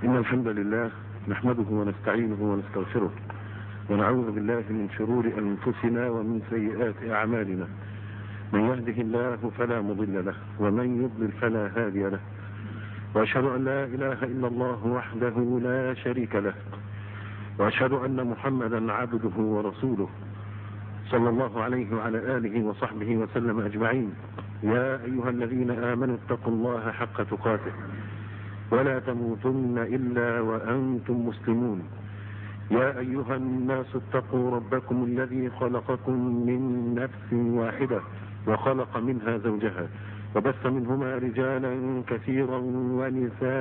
إن الحمد لله نحمده ونستعينه ونستغفره ونعوذ بالله من شرور أنفسنا ومن سيئات أعمالنا من يهده الله فلا مضل له ومن يضلل فلا هادي له وأشهد أن لا إله إلا الله وحده لا شريك له وأشهد أن محمدا عبده ورسوله صلى الله عليه وعلى آله وصحبه وسلم أجمعين يا أيها الذين آمنوا اتقوا الله حق تقاته ولا تموتن إلا وأنتم مسلمون يا أيها الناس اتقوا ربكم الذي خلقكم من نفس واحدة وخلق منها زوجها وبث منهما رجالا كثيرا ونساء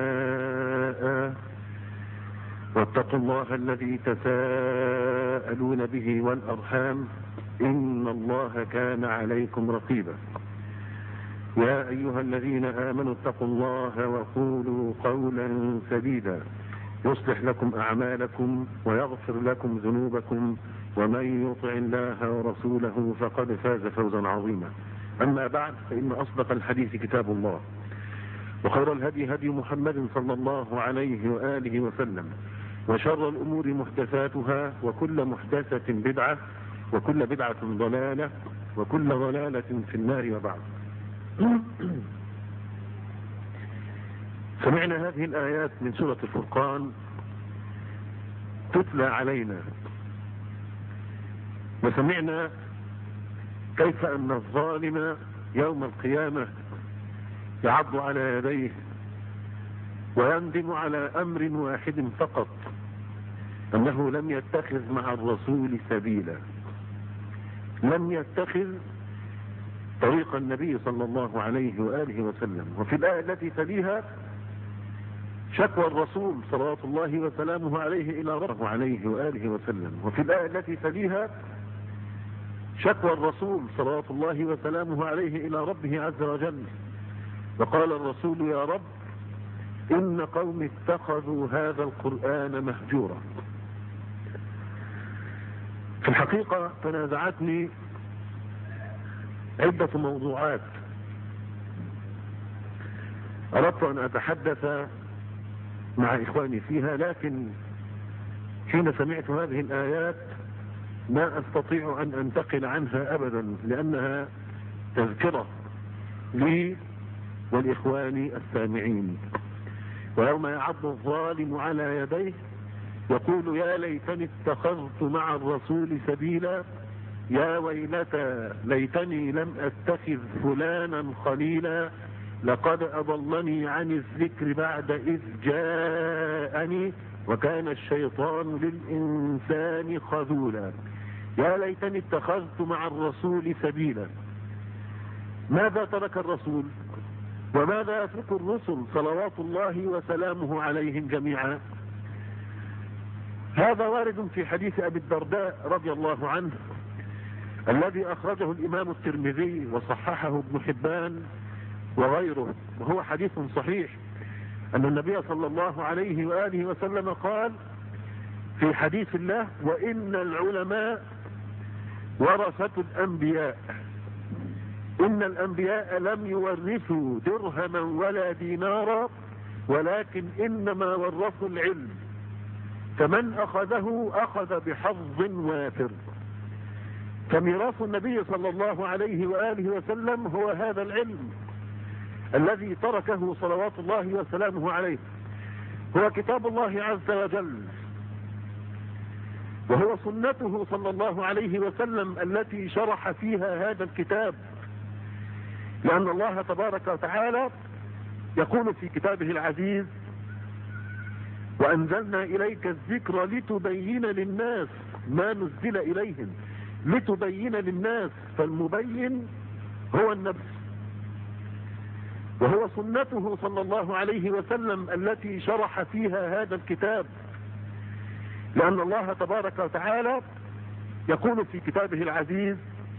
واتقوا الله الذي تساءلون به والأرحام إن الله كان عليكم رقيبا يا أيها الذين آمنوا اتقوا الله وقولوا قولا سديدا يصلح لكم أعمالكم ويغفر لكم ذنوبكم ومن يطع الله ورسوله فقد فاز فوزا عظيما أما بعد فإن أصدق الحديث كتاب الله وخير الهدي هدي محمد صلى الله عليه وآله وسلم وشر الأمور محدثاتها وكل محدثة بدعة وكل بدعة ضلالة وكل ضلالة في النار وبعد سمعنا هذه الآيات من سورة الفرقان تتلى علينا وسمعنا كيف أن الظالم يوم القيامة يعض على يديه ويندم على أمر واحد فقط أنه لم يتخذ مع الرسول سبيلا لم يتخذ طريق النبي صلى الله عليه وآله وسلم وفي الآية التي تليها شكوى الرسول صلوات الله وسلامه عليه إلى ربه عليه وآله وسلم وفي الآية التي تليها شكوى الرسول صلوات الله وسلامه عليه إلى ربه عز وجل وقال الرسول يا رب إن قوم اتخذوا هذا القرآن مهجورا في الحقيقة تنازعتني عدة موضوعات أردت أن أتحدث مع إخواني فيها لكن حين سمعت هذه الآيات ما أستطيع أن أنتقل عنها أبدا لأنها تذكرة لي والإخوان السامعين ويوم يعض الظالم على يديه يقول يا ليتني اتخذت مع الرسول سبيلا يا ويلتى ليتني لم اتخذ فلانا خليلا لقد اضلني عن الذكر بعد اذ جاءني وكان الشيطان للانسان خذولا يا ليتني اتخذت مع الرسول سبيلا ماذا ترك الرسول وماذا يترك الرسل صلوات الله وسلامه عليهم جميعا هذا وارد في حديث ابي الدرداء رضي الله عنه الذي اخرجه الامام الترمذي وصححه ابن حبان وغيره وهو حديث صحيح ان النبي صلى الله عليه واله وسلم قال في حديث الله وان العلماء ورثة الانبياء ان الانبياء لم يورثوا درهما ولا دينارا ولكن انما ورثوا العلم فمن اخذه اخذ بحظ وافر فميراث النبي صلى الله عليه وآله وسلم هو هذا العلم الذي تركه صلوات الله وسلامه عليه هو كتاب الله عز وجل وهو سنته صلى الله عليه وسلم التي شرح فيها هذا الكتاب لأن الله تبارك وتعالى يقول في كتابه العزيز وأنزلنا إليك الذكر لتبين للناس ما نزل إليهم لتبين للناس فالمبين هو النبي وهو سنته صلى الله عليه وسلم التي شرح فيها هذا الكتاب لأن الله تبارك وتعالى يقول في كتابه العزيز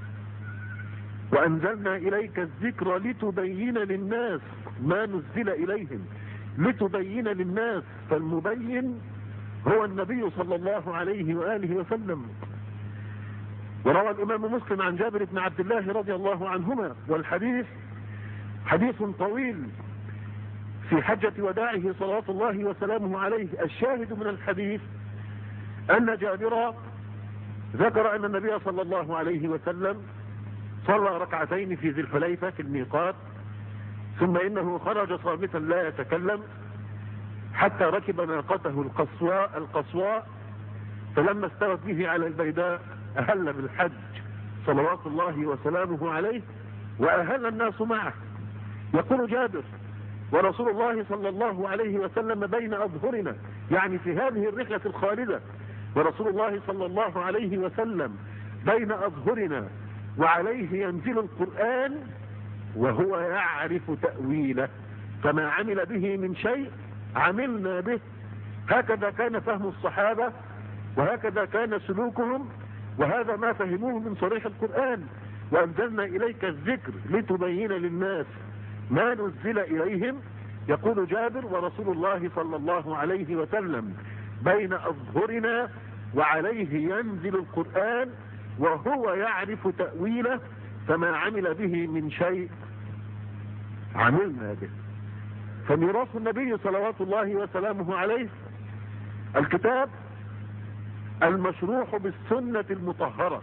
وأنزلنا إليك الذكر لتبين للناس ما نزل إليهم لتبين للناس فالمبين هو النبي صلى الله عليه وآله وسلم وروى الإمام مسلم عن جابر بن عبد الله رضي الله عنهما والحديث حديث طويل في حجة وداعه صلوات الله وسلامه عليه الشاهد من الحديث أن جابر ذكر أن النبي صلى الله عليه وسلم صلى ركعتين في ذي الحليفة في الميقات ثم إنه خرج صامتا لا يتكلم حتى ركب ناقته القصواء القصواء فلما استوت به على البيداء أهل بالحج صلوات الله وسلامه عليه وأهل الناس معه يقول جابر ورسول الله صلى الله عليه وسلم بين أظهرنا يعني في هذه الرحلة الخالدة ورسول الله صلى الله عليه وسلم بين أظهرنا وعليه ينزل القرآن وهو يعرف تأويله فما عمل به من شيء عملنا به هكذا كان فهم الصحابة وهكذا كان سلوكهم وهذا ما فهموه من صريح القرآن وأنزلنا إليك الذكر لتبين للناس ما نزل إليهم يقول جابر ورسول الله صلى الله عليه وسلم بين أظهرنا وعليه ينزل القرآن وهو يعرف تأويله فما عمل به من شيء عملنا به فميراث النبي صلوات الله وسلامه عليه الكتاب المشروح بالسنة المطهرة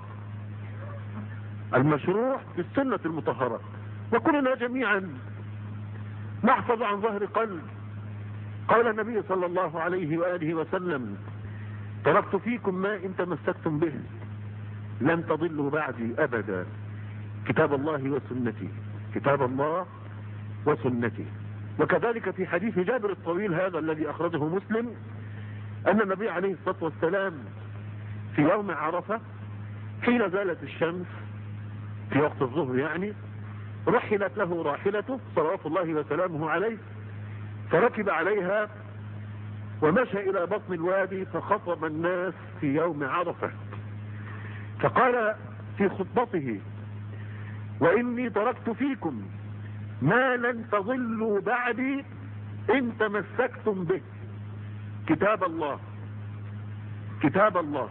المشروح بالسنة المطهرة وكلنا جميعا نحفظ عن ظهر قلب قال النبي صلى الله عليه وآله وسلم تركت فيكم ما إن تمسكتم به لن تضلوا بعدي أبدا كتاب الله وسنتي كتاب الله وسنتي وكذلك في حديث جابر الطويل هذا الذي أخرجه مسلم أن النبي عليه الصلاة والسلام في يوم عرفة حين زالت الشمس في وقت الظهر يعني رحلت له راحلته صلوات الله وسلامه عليه فركب عليها ومشى إلى بطن الوادي فخطب الناس في يوم عرفة فقال في خطبته وإني تركت فيكم ما لن تضلوا بعدي إن تمسكتم به كتاب الله كتاب الله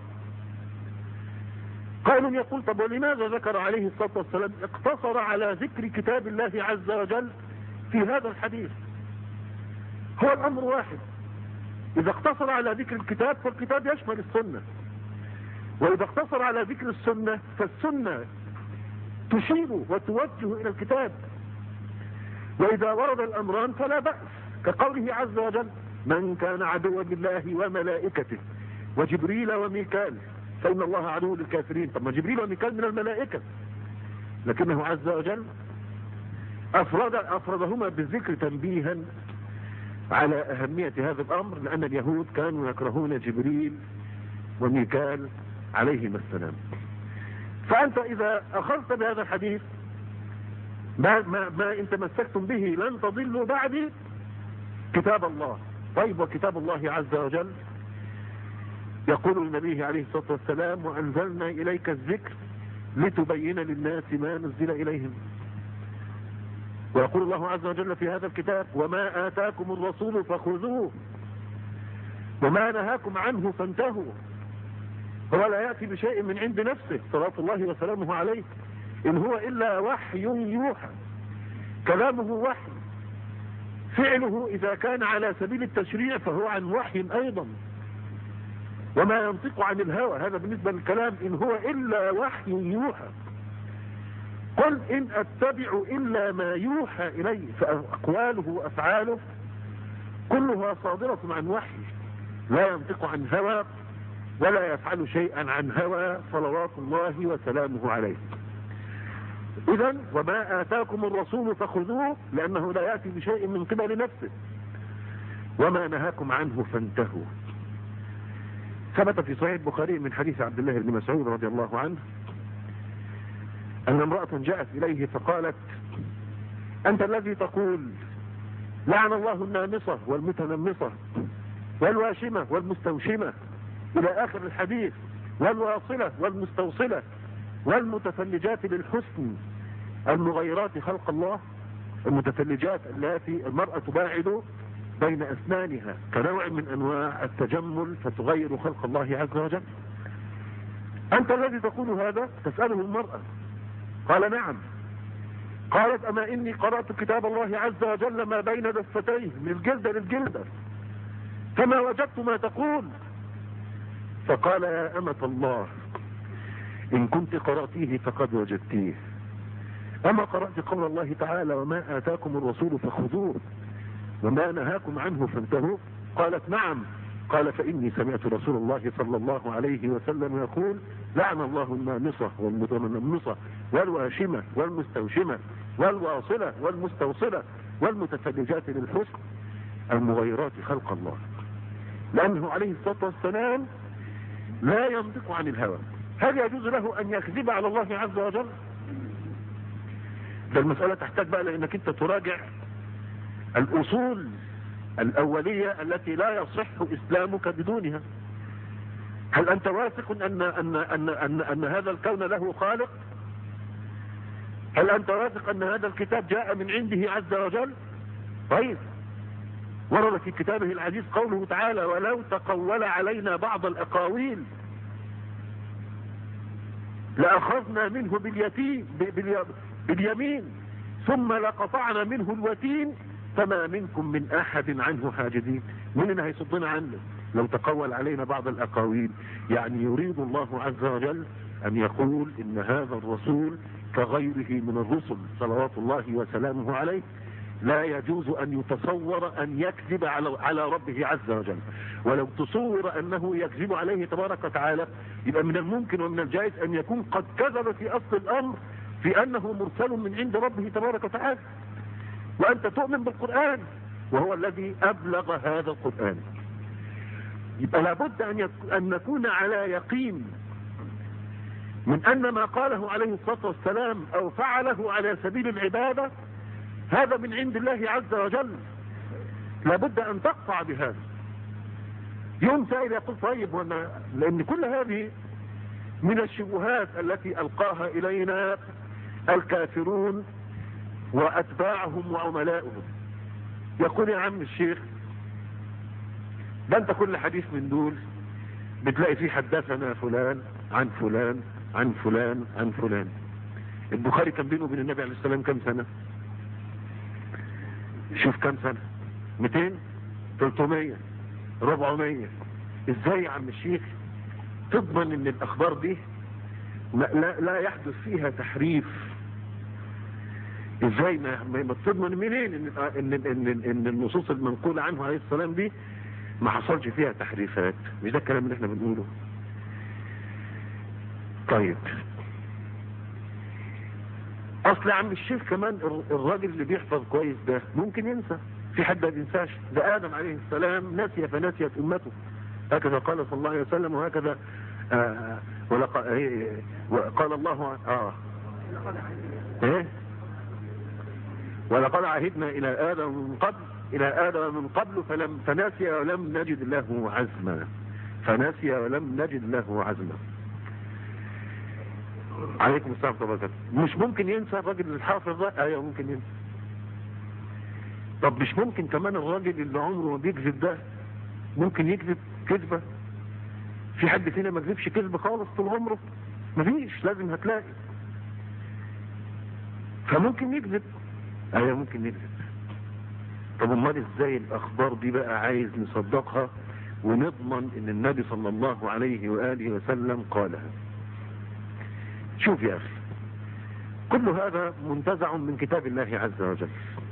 قائل يقول طب ولماذا ذكر عليه الصلاة والسلام اقتصر على ذكر كتاب الله عز وجل في هذا الحديث هو الأمر واحد إذا اقتصر على ذكر الكتاب فالكتاب يشمل السنة وإذا اقتصر على ذكر السنة فالسنة تشير وتوجه إلى الكتاب وإذا ورد الأمران فلا بأس كقوله عز وجل من كان عدوا لله وملائكته وجبريل وميكال فإن الله عدو للكافرين طب ما جبريل وميكال من الملائكة لكنه عز وجل أفرد أفردهما بالذكر تنبيها على أهمية هذا الأمر لأن اليهود كانوا يكرهون جبريل وميكال عليهما السلام فأنت إذا أخذت بهذا الحديث ما, ما, ما إن تمسكتم به لن تضلوا بعدي كتاب الله طيب وكتاب الله عز وجل يقول النبي عليه الصلاة والسلام وأنزلنا إليك الذكر لتبين للناس ما نزل إليهم ويقول الله عز وجل في هذا الكتاب وما آتاكم الرسول فخذوه وما نهاكم عنه فانتهوا هو لا يأتي بشيء من عند نفسه صلاة الله وسلامه عليه إن هو إلا وحي يوحى كلامه وحي فعله إذا كان على سبيل التشريع فهو عن وحي أيضا وما ينطق عن الهوى هذا بالنسبة للكلام إن هو إلا وحي يوحى قل إن أتبع إلا ما يوحى إلي فأقواله وأفعاله كلها صادرة عن وحي لا ينطق عن هوى ولا يفعل شيئا عن هوى صلوات الله وسلامه عليه إذا وما آتاكم الرسول فخذوه لأنه لا يأتي بشيء من قبل نفسه وما نهاكم عنه فانتهوا ثبت في صحيح البخاري من حديث عبد الله بن مسعود رضي الله عنه أن امرأة جاءت إليه فقالت أنت الذي تقول لعن الله النامصة والمتنمصة والواشمة والمستوشمة إلى آخر الحديث والواصلة والمستوصلة والمتفلجات للحسن المغيرات خلق الله المتفلجات التي المرأة تباعد بين أسنانها كنوع من أنواع التجمل فتغير خلق الله عز وجل أنت الذي تقول هذا تسأله المرأة قال نعم قالت أما إني قرأت كتاب الله عز وجل ما بين دفتيه من الجلدة للجلدة فما وجدت ما تقول فقال يا أمة الله إن كنت قرأتيه فقد وجدتيه أما قرأت قول الله تعالى وما آتاكم الرسول فخذوه وما نهاكم عنه فانتهوا قالت نعم قال فإني سمعت رسول الله صلى الله عليه وسلم يقول لعن الله النامصة والمتنمصة والواشمة والمستوشمة والواصلة والمستوصلة والمتفلجات للحسن المغيرات خلق الله لأنه عليه الصلاة والسلام لا ينطق عن الهوى هل يجوز له أن يكذب على الله عز وجل ده المسألة تحتاج بقى لأنك أنت تراجع الأصول الأولية التي لا يصح إسلامك بدونها هل أنت واثق أن, أن, أن, أن, أن هذا الكون له خالق هل أنت واثق أن هذا الكتاب جاء من عنده عز وجل طيب ورد في كتابه العزيز قوله تعالى ولو تقول علينا بعض الأقاويل لأخذنا منه باليتيم باليمين ثم لقطعنا منه الوتين فما منكم من أحد عنه حاجدين من اللي هيصدنا عنه لو تقول علينا بعض الأقاويل يعني يريد الله عز وجل أن يقول إن هذا الرسول كغيره من الرسل صلوات الله وسلامه عليه لا يجوز أن يتصور أن يكذب على على ربه عز وجل ولو تصور أنه يكذب عليه تبارك وتعالى يبقى من الممكن ومن الجائز أن يكون قد كذب في أصل الأمر في أنه مرسل من عند ربه تبارك وتعالى وأنت تؤمن بالقرآن وهو الذي أبلغ هذا القرآن يبقى لابد أن, أن نكون على يقين من أن ما قاله عليه الصلاة والسلام أو فعله على سبيل العبادة هذا من عند الله عز وجل لابد أن تقطع بهذا يوم سائل يقول طيب وانا لأن كل هذه من الشبهات التي ألقاها إلينا الكافرون وأتباعهم وعملاؤهم يقول يا عم الشيخ ده انت كل حديث من دول بتلاقي فيه حدثنا فلان عن فلان عن فلان عن فلان البخاري كان بينه وبين النبي عليه السلام كم سنة شوف كم سنة 200 300 400 ازاي يا عم الشيخ تضمن ان الاخبار دي لا, لا يحدث فيها تحريف ازاي ما, ما تضمن منين ان, إن, إن, إن النصوص المنقولة عنه عليه السلام دي ما حصلش فيها تحريفات مش ده الكلام اللي احنا بنقوله طيب اصل يا عم الشيخ كمان الراجل اللي بيحفظ كويس ده ممكن ينسى في حد ما بينساش ده ادم عليه السلام نسي فنسيت امته هكذا قال صلى الله عليه وسلم وهكذا آه ولق... إيه قال الله اه ايه ولقد عهدنا الى ادم من قبل الى ادم من قبل فلم فنسي ولم نجد له عزما فنسي ولم نجد له عزما عليكم السلام ورحمه الله مش ممكن ينسى الراجل الحافظ ده ايوه ممكن ينسى طب مش ممكن كمان الراجل اللي عمره ما بيكذب ده ممكن يكذب كذبه في حد فينا ما كذبش كذب خالص طول عمره مفيش لازم هتلاقي فممكن يكذب ايوه ممكن يكذب طب امال ازاي الاخبار دي بقى عايز نصدقها ونضمن ان النبي صلى الله عليه واله وسلم قالها شوف يا اخي كل هذا منتزع من كتاب الله عز وجل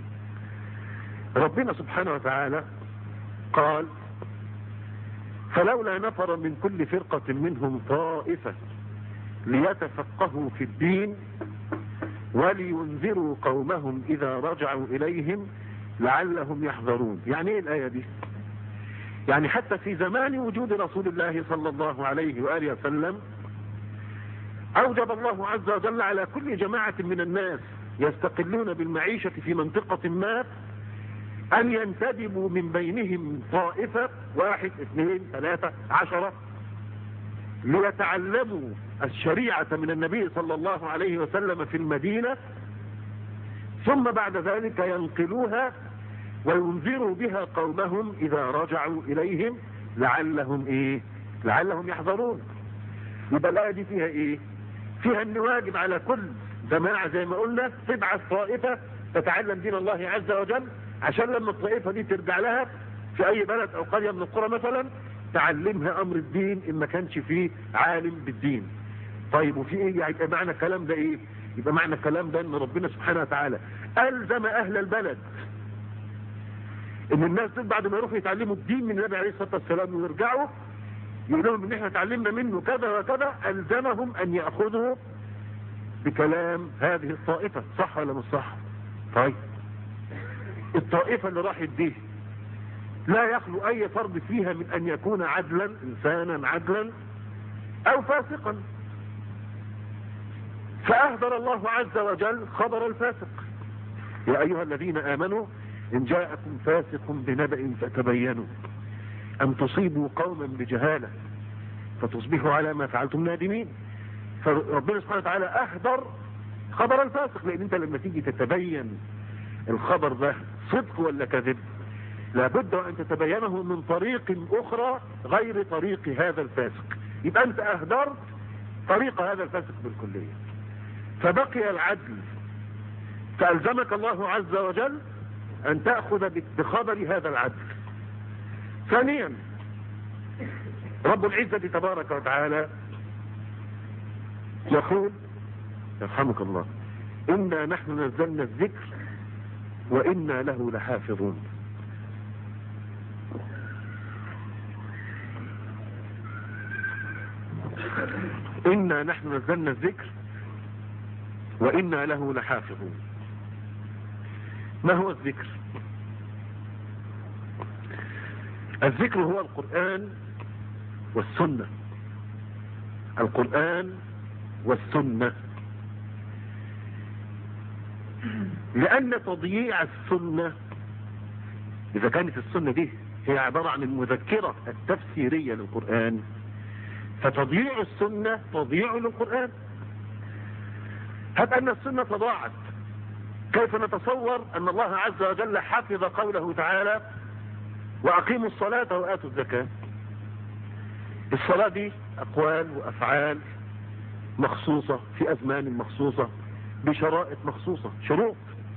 ربنا سبحانه وتعالى قال فلولا نفر من كل فرقة منهم طائفة ليتفقهوا في الدين ولينذروا قومهم إذا رجعوا إليهم لعلهم يحذرون يعني ايه الآية دي يعني حتى في زمان وجود رسول الله صلى الله عليه وآله وسلم أوجب الله عز وجل على كل جماعة من الناس يستقلون بالمعيشة في منطقة ما أن ينتدبوا من بينهم طائفة واحد اثنين ثلاثة عشرة ليتعلموا الشريعة من النبي صلى الله عليه وسلم في المدينة ثم بعد ذلك ينقلوها وينذروا بها قومهم إذا رجعوا إليهم لعلهم إيه لعلهم يحذرون يبقى الآية دي فيها إيه فيها أن واجب على كل جماعة زي ما قلنا تبعث طائفة تتعلم دين الله عز وجل عشان لما الطائفة دي ترجع لها في اي بلد او قرية من القرى مثلا تعلمها امر الدين ان ما كانش فيه عالم بالدين طيب وفي ايه يعني يبقى معنى الكلام ده ايه يبقى معنى الكلام ده ان ربنا سبحانه وتعالى الزم اهل البلد ان الناس دول بعد ما يروحوا يتعلموا الدين من النبي عليه الصلاه والسلام ويرجعوا يقول لهم ان احنا اتعلمنا منه كذا وكذا الزمهم ان ياخذوا بكلام هذه الطائفه صح ولا مش صح طيب الطائفه اللي راحت دي لا يخلو اي فرد فيها من ان يكون عدلا انسانا عدلا او فاسقا فاهدر الله عز وجل خبر الفاسق يا ايها الذين امنوا ان جاءكم فاسق بنبأ فتبينوا ان تصيبوا قوما بجهالة فتصبحوا على ما فعلتم نادمين فربنا سبحانه وتعالى اهدر خبر الفاسق لان انت لما تيجي تتبين الخبر ده صدق ولا كذب لابد ان تتبينه من طريق اخرى غير طريق هذا الفاسق يبقى انت اهدرت طريق هذا الفاسق بالكلية فبقي العدل فألزمك الله عز وجل أن تأخذ بخبر هذا العدل ثانيا رب العزة تبارك وتعالى يقول يرحمك الله إنا نحن نزلنا الذكر وإنا له لحافظون إنا نحن نزلنا الذكر وإنا له لحافظون ما هو الذكر الذكر هو القرآن والسنة القرآن والسنة لأن تضييع السنة إذا كانت السنة دي هي عبارة عن المذكرة التفسيرية للقرآن فتضييع السنة تضييع للقرآن هب أن السنة ضاعت كيف نتصور أن الله عز وجل حفظ قوله تعالى وأقيموا الصلاة وآتوا الزكاة الصلاة دي أقوال وأفعال مخصوصة في أزمان مخصوصة بشرائط مخصوصة شروط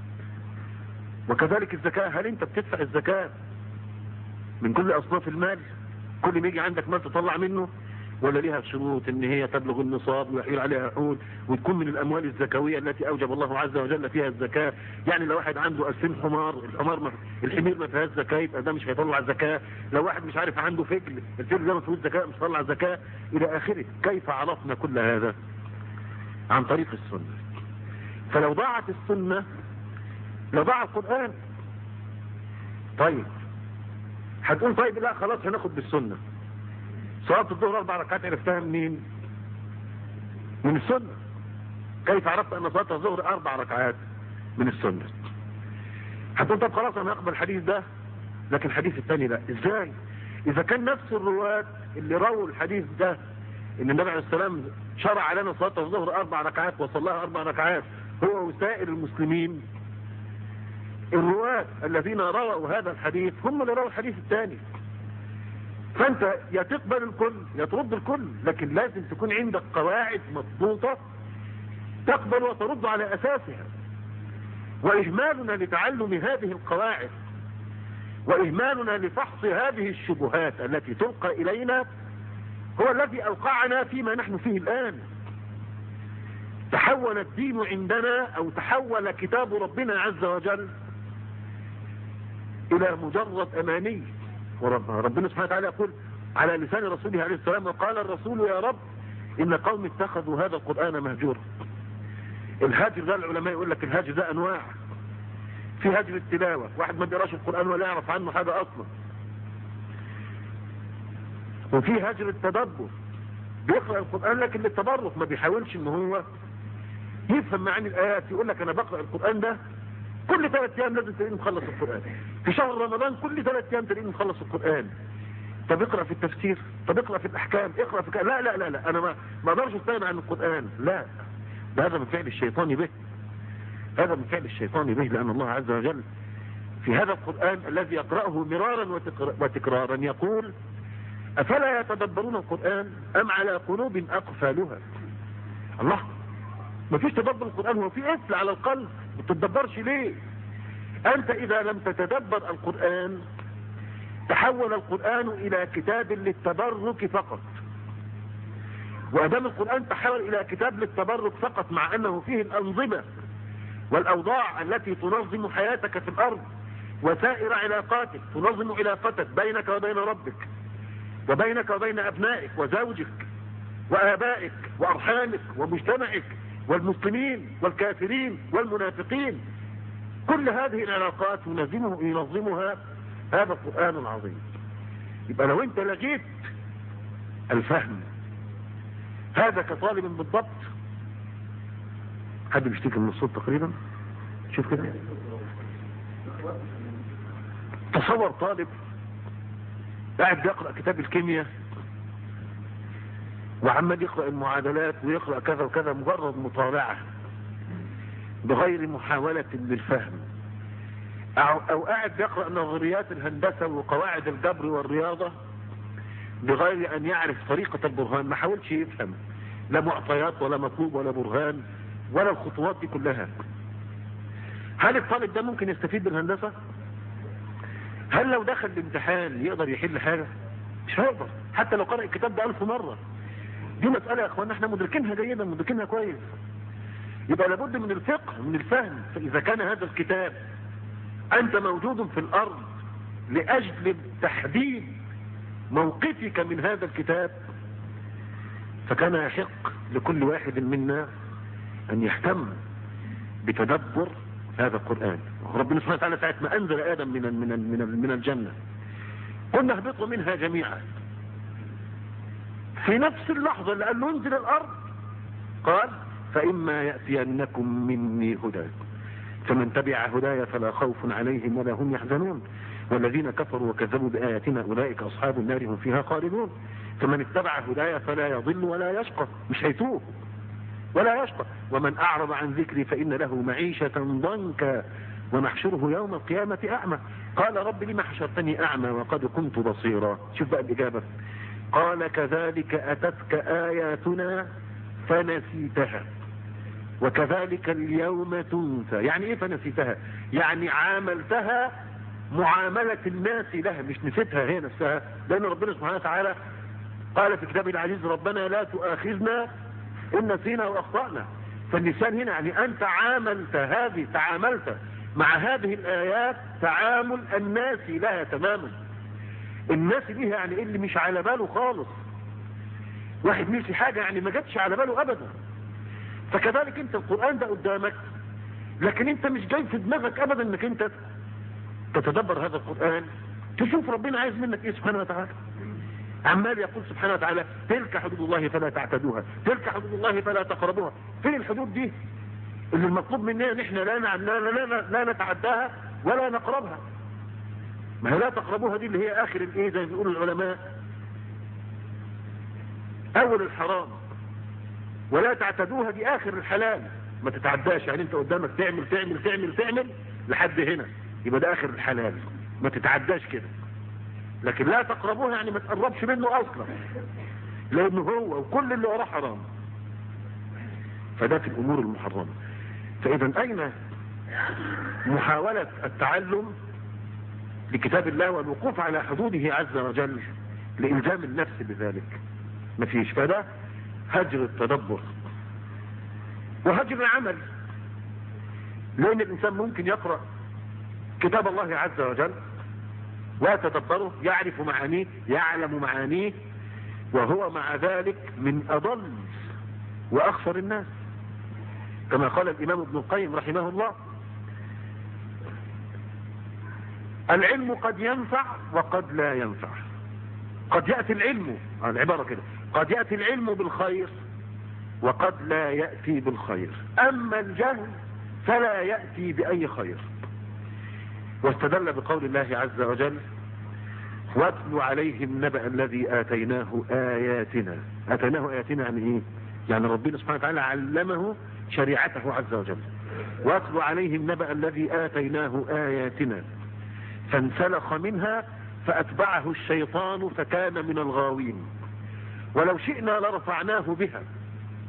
وكذلك الزكاة هل انت بتدفع الزكاة من كل أصناف المال كل ما يجي عندك مال تطلع منه ولا ليها شروط ان هي تبلغ النصاب ويحيل عليها عقود وتكون من الاموال الزكوية التي اوجب الله عز وجل فيها الزكاة يعني لو واحد عنده 2000 حمار الحمار ما الحمير ما فيهاش زكاة يبقى ده مش هيطلع الزكاة لو واحد مش عارف عنده فجل الفجل ده ما فيهوش زكاة مش هيطلع زكاة الى اخره كيف عرفنا كل هذا عن طريق السنة فلو ضاعت السنة لضاع القرآن طيب هتقول طيب لا خلاص هناخد بالسنة صلاة الظهر أربع ركعات عرفتها منين؟ من السنة كيف عرفت أن صلاة الظهر أربع ركعات من السنة؟ هتقول طب خلاص أنا أقبل الحديث ده لكن الحديث الثاني لا إزاي؟ إذا كان نفس الرواة اللي رووا الحديث ده إن النبي عليه السلام شرع لنا صلاة الظهر أربع ركعات وصلاها أربع ركعات هو وسائر المسلمين الرواة الذين رووا هذا الحديث هم اللي رووا الحديث الثاني فانت يا تقبل الكل يا ترد الكل لكن لازم تكون عندك قواعد مضبوطة تقبل وترد على اساسها واهمالنا لتعلم هذه القواعد واهمالنا لفحص هذه الشبهات التي تلقى الينا هو الذي اوقعنا فيما نحن فيه الان تحول الدين عندنا او تحول كتاب ربنا عز وجل الى مجرد اماني وربنا سبحانه وتعالى يقول على لسان رسوله عليه السلام وقال الرسول يا رب ان قوم اتخذوا هذا القرآن مهجورا الهاجر ده العلماء يقول لك الهاجر ده انواع في هاجر التلاوة واحد ما بيقراش القرآن ولا يعرف عنه حاجة اصلا وفي هاجر التدبر بيقرأ القرآن لكن للتبرك ما بيحاولش ان هو يفهم معاني الايات يقول لك انا بقرأ القرآن ده كل ثلاث ايام لازم تلاقيني مخلص القرآن في شهر رمضان كل ثلاث ايام تلاقيني مخلص القرآن طب اقرأ في التفسير طب اقرأ في الاحكام اقرأ في ك... لا لا لا لا انا ما ما اقدرش استغنى عن القرآن لا ده هذا من فعل الشيطان به هذا من فعل الشيطان به لان الله عز وجل في هذا القرآن الذي يقرأه مرارا وتكرارا, وتكرارا يقول افلا يتدبرون القرآن ام على قلوب اقفالها الله مفيش تدبر القرآن هو في قفل على القلب ما تتدبرش ليه انت اذا لم تتدبر القرآن تحول القرآن الى كتاب للتبرك فقط وادام القرآن تحول الى كتاب للتبرك فقط مع انه فيه الانظمة والاوضاع التي تنظم حياتك في الارض وسائر علاقاتك تنظم علاقتك بينك وبين ربك وبينك وبين ابنائك وزوجك وابائك وارحامك ومجتمعك والمسلمين والكافرين والمنافقين كل هذه العلاقات ينظمه ينظمها هذا القرآن العظيم يبقى لو انت لقيت الفهم هذا كطالب بالضبط حد بيشتكي من الصوت تقريبا شوف كده تصور طالب قاعد بيقرأ كتاب الكيمياء وعمال يقرأ المعادلات ويقرأ كذا وكذا مجرد مطالعة بغير محاولة للفهم أو, أو قاعد يقرأ نظريات الهندسة وقواعد الجبر والرياضة بغير أن يعرف طريقة البرهان ما حاولش يفهم لا معطيات ولا مطلوب ولا برهان ولا الخطوات دي كلها هل الطالب ده ممكن يستفيد بالهندسة هل لو دخل الامتحان يقدر يحل حاجة مش هيقدر حتى لو قرأ الكتاب ده ألف مرة دي مسألة يا اخوانا احنا مدركينها جيدا مدركينها كويس يبقى لابد من الفقه من الفهم فإذا كان هذا الكتاب أنت موجود في الأرض لأجل تحديد موقفك من هذا الكتاب فكان يحق لكل واحد منا أن يهتم بتدبر هذا القرآن ربنا سبحانه وتعالى ساعة ما أنزل آدم من من من من الجنة قلنا اهبطوا منها جميعا في نفس اللحظة اللي قال له انزل الأرض قال فإما يأتينكم مني هدى فمن تبع هدايا فلا خوف عليهم ولا هم يحزنون والذين كفروا وكذبوا بآياتنا أولئك أصحاب النار هم فيها خالدون فمن اتبع هدايا فلا يضل ولا يشقى مش هيتوه ولا يشقى ومن أعرض عن ذكري فإن له معيشة ضنكا ونحشره يوم القيامة أعمى قال رب لما حشرتني أعمى وقد كنت بصيرا شوف بقى الإجابة قال كذلك أتتك آياتنا فنسيتها وكذلك اليوم تنسى يعني ايه فنسيتها يعني عاملتها معاملة الناس لها مش نسيتها هي نفسها لأن ربنا سبحانه وتعالى قال في كتابه العزيز ربنا لا تؤاخذنا إن نسينا وأخطأنا فالنسيان هنا يعني أنت عاملت هذه تعاملت مع هذه الآيات تعامل الناس لها تماما الناس دي يعني اللي مش على باله خالص واحد نسي حاجة يعني ما جاتش على باله أبدا فكذلك انت القرآن ده قدامك لكن انت مش جاي في دماغك ابدا انك انت تتدبر هذا القرآن تشوف ربنا عايز منك ايه سبحانه وتعالى عمال يقول سبحانه وتعالى تلك حدود الله فلا تعتدوها تلك حدود الله فلا تقربوها فين الحدود دي اللي المطلوب مننا ان احنا لا, لا, لا, لا, لا نتعداها ولا نقربها ما هي لا تقربوها دي اللي هي اخر الايه زي ما بيقولوا العلماء اول الحرام ولا تعتدوها دي اخر الحلال ما تتعداش يعني انت قدامك تعمل تعمل تعمل تعمل لحد هنا يبقى ده اخر الحلال ما تتعداش كده لكن لا تقربوها يعني ما تقربش منه اصلا لانه هو وكل اللي وراه حرام فده في الامور المحرمة فاذا اين محاولة التعلم لكتاب الله والوقوف على حدوده عز وجل لإلزام النفس بذلك مفيش فده هجر التدبر وهجر العمل لأن الإنسان ممكن يقرأ كتاب الله عز وجل ويتدبره يعرف معانيه يعلم معانيه وهو مع ذلك من أضل وأخسر الناس كما قال الإمام ابن القيم رحمه الله العلم قد ينفع وقد لا ينفع قد يأتي العلم العبارة كده قد يأتي العلم بالخير وقد لا يأتي بالخير أما الجهل فلا يأتي بأي خير واستدل بقول الله عز وجل واتل عليهم نبأ الذي آتيناه آياتنا آتيناه آياتنا يعني إيه يعني ربنا سبحانه وتعالى علمه شريعته عز وجل واتل عليهم نبأ الذي آتيناه آياتنا فانسلخ منها فأتبعه الشيطان فكان من الغاوين ولو شئنا لرفعناه بها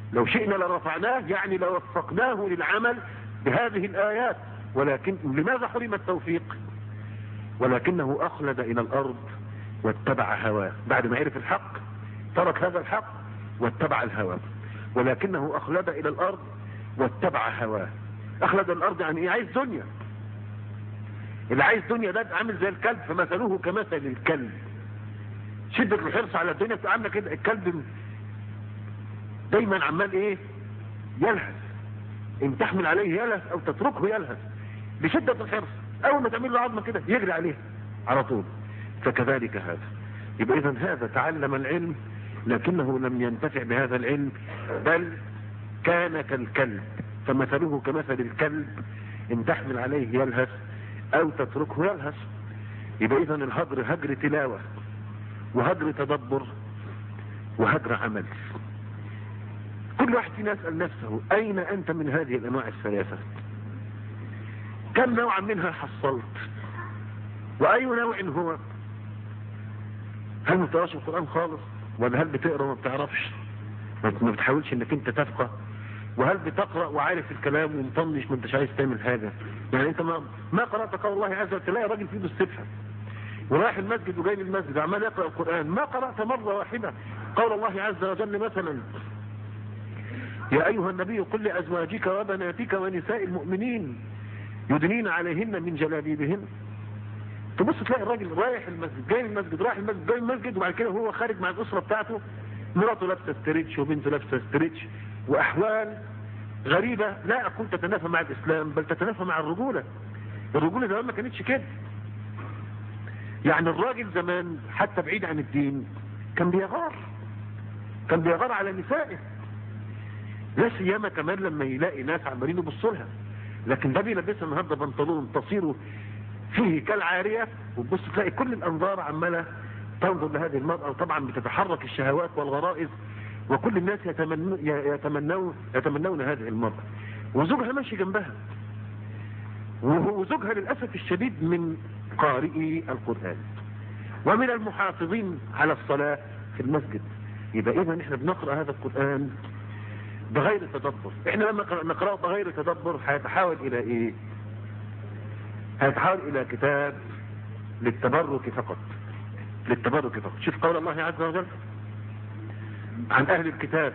لو شئنا لرفعناه يعني لوفقناه للعمل بهذه الآيات ولكن لماذا حرم التوفيق ولكنه أخلد إلى الأرض واتبع هواه بعد ما عرف الحق ترك هذا الحق واتبع الهوى ولكنه أخلد إلى الأرض واتبع هواه أخلد الأرض يعني إيه عايز دنيا اللي عايز دنيا ده عامل زي الكلب فمثله كمثل الكلب شدة الحرص على الدنيا بتبقى عامله كده الكلب دايما عمال ايه يلهث ان تحمل عليه يلهث او تتركه يلهث بشدة الحرص اول ما تعمل له عظمه كده يجري عليه على طول فكذلك هذا يبقى اذا هذا تعلم العلم لكنه لم ينتفع بهذا العلم بل كان كالكلب فمثله كمثل الكلب ان تحمل عليه يلهث او تتركه يلهث يبقى اذا الهجر هجر تلاوة وهجر تدبر وهجر عمل كل واحد فينا يسأل نفسه اين انت من هذه الانواع الثلاثة كم نوعا منها حصلت واي نوع هو هل ما بتقراش القرآن خالص ولا هل بتقرا وما بتعرفش ما بتحاولش انك انت تفقه وهل بتقرأ وعارف الكلام ومطنش ما انتش عايز تعمل حاجة يعني انت ما, ما قرأت قول الله عز وجل تلاقي راجل في ايده السبحة ورايح المسجد وجاي المسجد عمال يقرأ القرآن ما قرأت مرة واحدة قول الله عز وجل مثلا يا ايها النبي قل لازواجك وبناتك ونساء المؤمنين يدنين عليهن من جلابيبهن تبص تلاقي الراجل رايح المسجد جاي المسجد رايح المسجد جاي المسجد وبعد كده هو خارج مع الاسره بتاعته مراته لابسه ستريتش وبنته لابسه ستريتش واحوال غريبة لا اقول تتنافى مع الاسلام بل تتنافى مع الرجولة الرجولة زمان ما كانتش كده يعني الراجل زمان حتى بعيد عن الدين كان بيغار كان بيغار على نسائه لا سيما كمان لما يلاقي ناس عمالين يبصوا لها لكن ده بيلبسها النهارده بنطلون تصير فيه كالعارية وتبص تلاقي كل الانظار عمالة تنظر لهذه المرأة وطبعا بتتحرك الشهوات والغرائز وكل الناس يتمنون يتمنون يتمنون هذه المرأة وزوجها ماشي جنبها وزوجها للأسف الشديد من قارئي القرآن ومن المحافظين على الصلاة في المسجد يبقى إذا احنا بنقرأ هذا القرآن بغير تدبر احنا لما نقرأه بغير تدبر هيتحول إلى إيه هيتحول إلى كتاب للتبرك فقط للتبرك فقط شوف قول الله عز وجل عن أهل الكتاب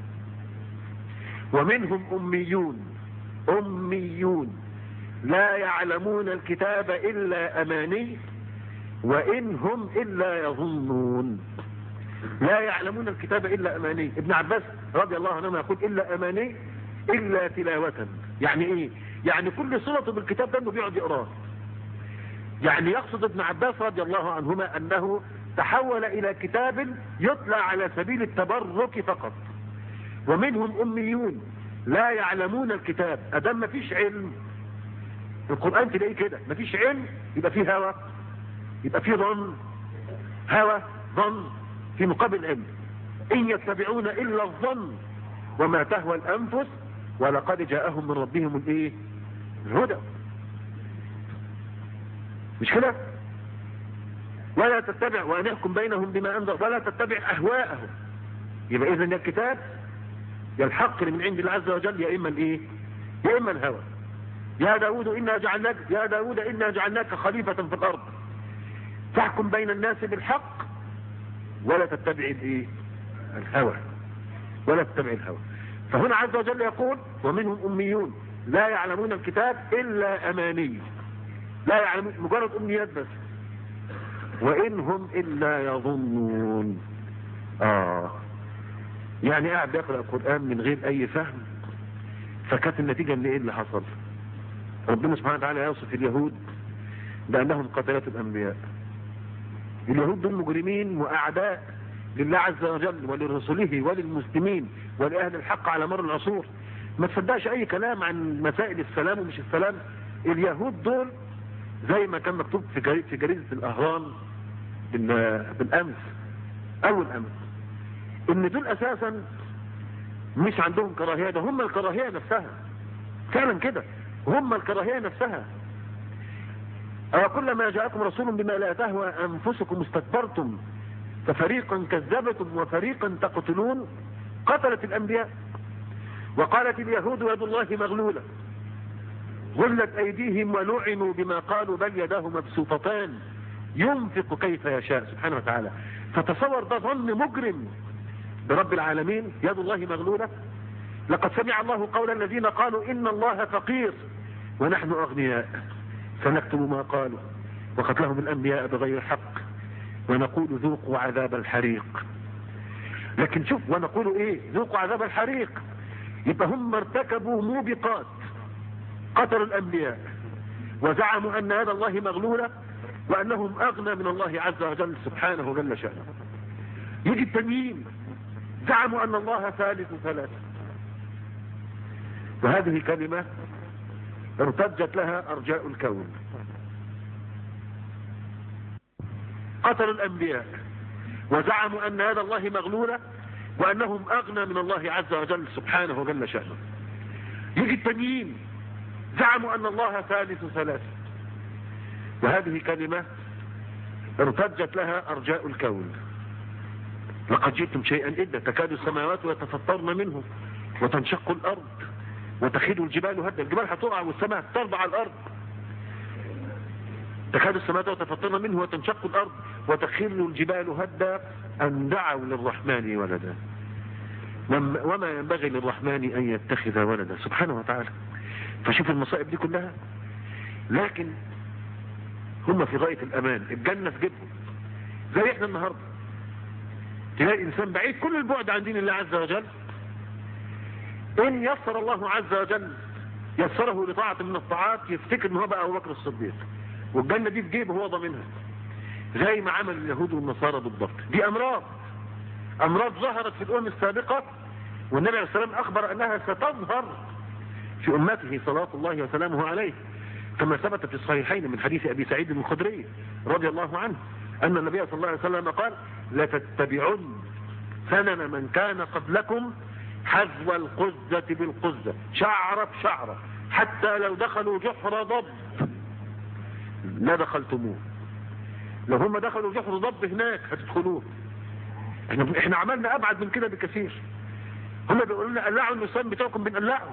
ومنهم أميون أميون لا يعلمون الكتاب إلا أماني وإن هم إلا يظنون لا يعلمون الكتاب إلا أماني ابن عباس رضي الله عنهما يقول إلا أماني إلا تلاوة يعني إيه يعني كل صلته بالكتاب ده انه بيقعد يقراه يعني يقصد ابن عباس رضي الله عنهما أنه تحول إلى كتاب يطلع على سبيل التبرك فقط ومنهم أميون لا يعلمون الكتاب أدام ما فيش علم القرآن تلاقيه كده ما فيش علم يبقى فيه هوى يبقى فيه ظن هوى ظن في مقابل علم إن يتبعون إلا الظن وما تهوى الأنفس ولقد جاءهم من ربهم الايه الهدى مش كده ولا تتبع وأن يحكم بينهم بما أنزل ولا تتبع أهواءهم يبقى إذن يا الكتاب يا الحق من عند الله عز وجل يا إما الإيه يا إما الهوى يا داود إنا جعلناك يا داود إنا جعلناك خليفة في الأرض تحكم بين الناس بالحق ولا تتبع الإيه الهوى ولا تتبع الهوى فهنا عز وجل يقول ومنهم أميون لا يعلمون الكتاب إلا أماني لا يعلمون مجرد أمنيات بس وإن هم إلا يظنون آه يعني قاعد يقرأ القرآن من غير أي فهم فكانت النتيجة ان ايه اللي حصل ربنا سبحانه وتعالى يوصف اليهود بأنهم قتلة الأنبياء اليهود دول مجرمين وأعداء لله عز وجل ولرسله وللمسلمين ولأهل الحق على مر العصور ما تصدقش أي كلام عن مسائل السلام ومش السلام اليهود دول زي ما كان مكتوب في جريدة, في جريدة الأهرام بالأمس أول أمس إن دول أساسا مش عندهم كراهية ده هم الكراهية نفسها فعلا كده هم الكراهية نفسها أو كلما جاءكم رسول بما لا تهوى أنفسكم استكبرتم ففريقا كذبتم وفريقا تقتلون قتلت الأنبياء وقالت اليهود يد الله مغلولة غلت أيديهم ولعنوا بما قالوا بل يداه مبسوطتان ينفق كيف يشاء سبحانه وتعالى فتصور ده ظن مجرم برب العالمين يد الله مغلولة لقد سمع الله قول الذين قالوا إن الله فقير ونحن أغنياء فنكتب ما قالوا وقتلهم الأنبياء بغير حق ونقول ذوقوا عذاب الحريق لكن شوف ونقول ايه ذوقوا عذاب الحريق يبقى هم ارتكبوا موبقات قتلوا الانبياء وزعموا ان يد الله مغلولة وانهم اغنى من الله عز وجل سبحانه جل شأنه يجي التانيين زعموا ان الله ثالث ثلاثة وهذه كلمة ارتجت لها ارجاء الكون قتلوا الانبياء وزعموا ان يد الله مغلولة وانهم اغنى من الله عز وجل سبحانه جل شأنه يجي التانيين زعموا ان الله ثالث ثلاثة وهذه كلمة ارتجت لها ارجاء الكون لقد جئتم شيئا إدا تكاد السماوات يتفطرن منه وتنشق الارض وتخيل الجبال هدا الجبال هتقع والسماء ترضع على الارض تكاد السماوات يتفطرن منه وتنشق الارض وتخر الجبال هدا ان دعوا للرحمن ولدا وما ينبغي للرحمن ان يتخذ ولدا سبحانه وتعالى فشوف المصائب دي كلها لكن هم في غاية الامان الجنة في جبههم زي احنا النهاردة تلاقي انسان بعيد كل البعد عن دين الله عز وجل ان يسر الله عز وجل يسره لطاعة من الطاعات يفتكر ان هو بقى ابو بكر الصديق والجنة دي في جيبه هو ضامنها زي ما عمل اليهود والنصارى بالضبط دي امراض امراض ظهرت في الامم السابقة والنبي عليه السلام اخبر انها ستظهر في امته صلاة الله وسلامه عليه كما ثبت في الصحيحين من حديث ابي سعيد الخدري رضي الله عنه ان النبي صلى الله عليه وسلم قال لتتبعن سنن من كان قبلكم حذو القزة بالقزة شعرة بشعرة حتى لو دخلوا جحر ضب لا دخلتموه لو هم دخلوا جحر ضب هناك هتدخلوه احنا, احنا عملنا ابعد من كده بكثير هم بيقولوا لنا قلعوا النسوان بتوعكم بنقلعهم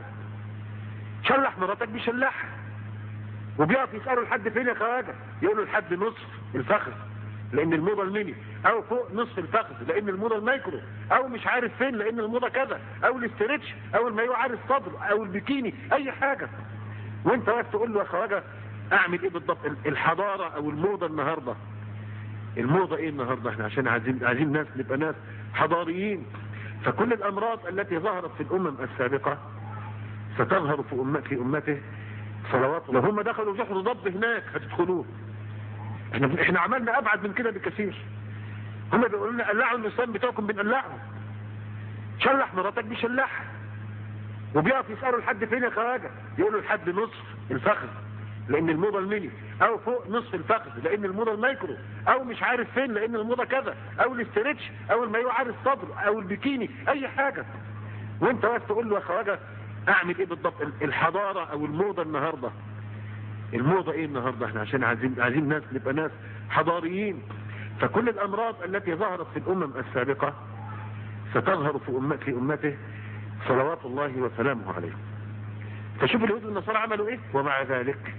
شلح مراتك بيشلحها وبيقف يسألوا لحد فين يا خواجه يقولوا لحد نصف الفخذ لان الموضة الميني او فوق نصف الفخذ لان الموضة المايكرو او مش عارف فين لان الموضة كذا او الاسترتش او المايو عارف صدر او البيكيني اي حاجة وانت واقف تقول له يا خواجه اعمل ايه بالضبط الحضارة او الموضة النهاردة الموضة ايه النهاردة احنا عشان عايزين عايزين ناس نبقى ناس حضاريين فكل الامراض التي ظهرت في الامم السابقة ستظهر في أمة في امته صلوات لو هم دخلوا جحر ضب هناك هتدخلوه احنا احنا عملنا ابعد من كده بكثير هم بيقولوا لنا قلعوا النسوان بتوعكم بنقلعهم شلح مراتك بيشلحها وبيقف يسألوا لحد فين يا خواجه يقولوا لحد نصف الفخذ لان الموضة الميني او فوق نصف الفخذ لان الموضة المايكرو او مش عارف فين لان الموضة كذا او الاسترتش او المايو عارف صدر او البيكيني اي حاجة وانت واقف تقول له يا خواجه اعمل ايه بالضبط الحضارة او الموضة النهاردة الموضة ايه النهاردة احنا عشان عايزين عايزين ناس نبقى ناس حضاريين فكل الامراض التي ظهرت في الامم السابقة ستظهر في أمة في امته صلوات الله وسلامه عليه فشوف اليهود والنصارى عملوا ايه ومع ذلك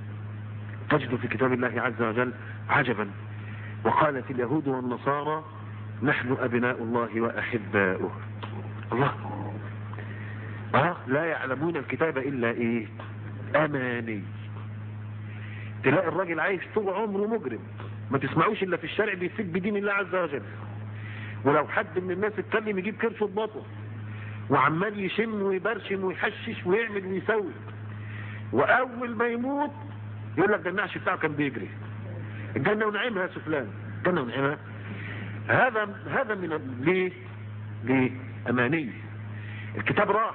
تجد في كتاب الله عز وجل عجبا وقالت اليهود والنصارى نحن ابناء الله واحباؤه الله اه لا يعلمون الكتاب الا ايه اماني تلاقي الراجل عايش طول عمره مجرم ما تسمعوش الا في الشارع بيسب بدين الله عز وجل ولو حد من الناس اتكلم يجيب كرشه ببطه وعمال يشم ويبرشم ويحشش ويعمل ويسوي واول ما يموت يقول لك ده النعش بتاعه كان بيجري الجنه ونعيمها يا سفلان الجنه ونعيمها هذا هذا من ليه ليه اماني الكتاب راح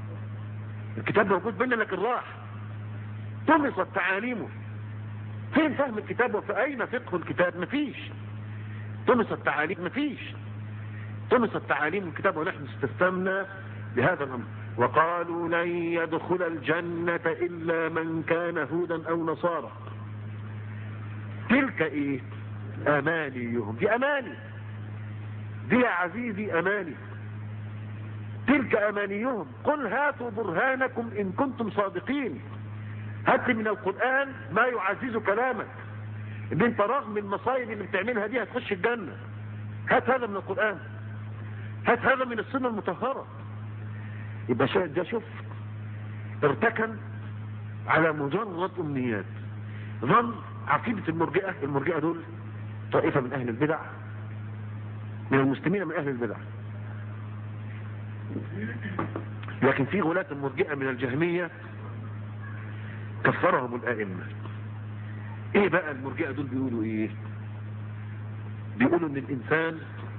الكتاب موجود بيننا لكن راح طمست تعاليمه فين فهم الكتاب وفي اين فقه الكتاب مفيش طمست تعاليم مفيش طمست تعاليم الكتاب ونحن استسلمنا بهذا الامر وقالوا لن يدخل الجنة الا من كان هودا او نصارى تلك ايه امانيهم دي اماني دي يا عزيزي اماني تلك امانيهم قل هاتوا برهانكم ان كنتم صادقين هات من القرآن ما يعزز كلامك ان انت رغم المصايب اللي بتعملها دي هتخش الجنة هات هذا من القرآن هات هذا من السنة المطهرة يبقى ده شوف ارتكن على مجرد امنيات ظن عقيدة المرجئة المرجئة دول طائفة من اهل البدع من المسلمين من اهل البدع لكن في غلاة المرجئة من الجهمية كفرهم الائمة ايه بقى المرجئة دول بيقولوا ايه بيقولوا ان الانسان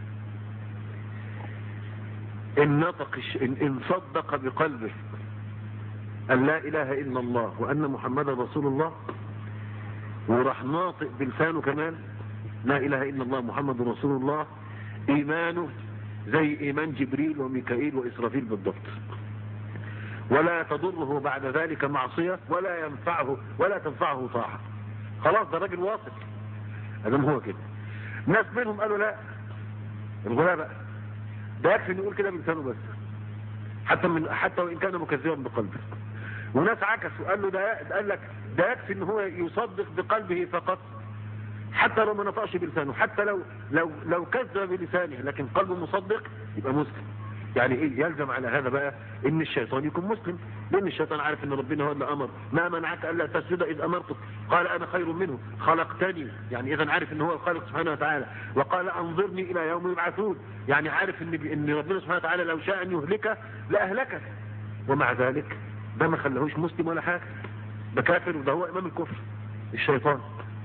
ان نطق إن, ان صدق بقلبه ان لا اله الا الله وان محمدا رسول الله وراح ناطق بلسانه كمان لا اله الا الله محمد رسول الله ايمانه زي ايمان جبريل وميكائيل واسرافيل بالضبط ولا تضره بعد ذلك معصية ولا ينفعه ولا تنفعه طاعة خلاص ده راجل واثق ادم هو كده ناس منهم قالوا لا الغلاء بقى ده يكفي نقول كده بلسانه بس حتى من حتى وان كان مكذبا بقلبه وناس عكسوا قال له ده قال لك ده يكفي ان هو يصدق بقلبه فقط حتى لو ما نطقش بلسانه حتى لو لو لو كذب بلسانه لكن قلبه مصدق يبقى مسلم يعني ايه يلزم على هذا بقى ان الشيطان يكون مسلم لان الشيطان عارف ان ربنا هو اللي امر ما منعك الا تسجد اذ امرتك قال انا خير منه خلقتني يعني اذا عارف ان هو الخالق سبحانه وتعالى وقال انظرني الى يوم يبعثون يعني عارف ان ان ربنا سبحانه وتعالى لو شاء ان يهلكه لاهلكه ومع ذلك ده ما خلاهوش مسلم ولا حاجه ده كافر وده هو امام الكفر الشيطان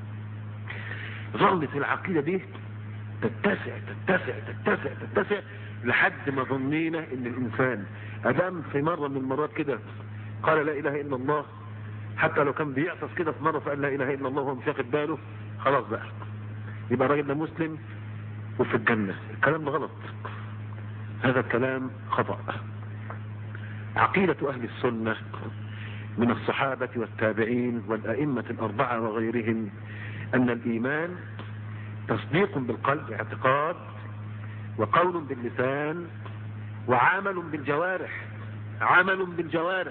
ظلت العقيده دي تتسع تتسع تتسع تتسع لحد ما ظنينا ان الانسان ادام في مرة من المرات كده قال لا اله الا الله حتى لو كان بيعطس كده في مرة فقال لا اله الا الله وهو مش واخد باله خلاص بقى يبقى الراجل ده مسلم وفي الجنة الكلام ده غلط هذا الكلام خطأ عقيدة اهل السنة من الصحابة والتابعين والائمة الاربعة وغيرهم ان الايمان تصديق بالقلب اعتقاد وقول باللسان وعمل بالجوارح عمل بالجوارح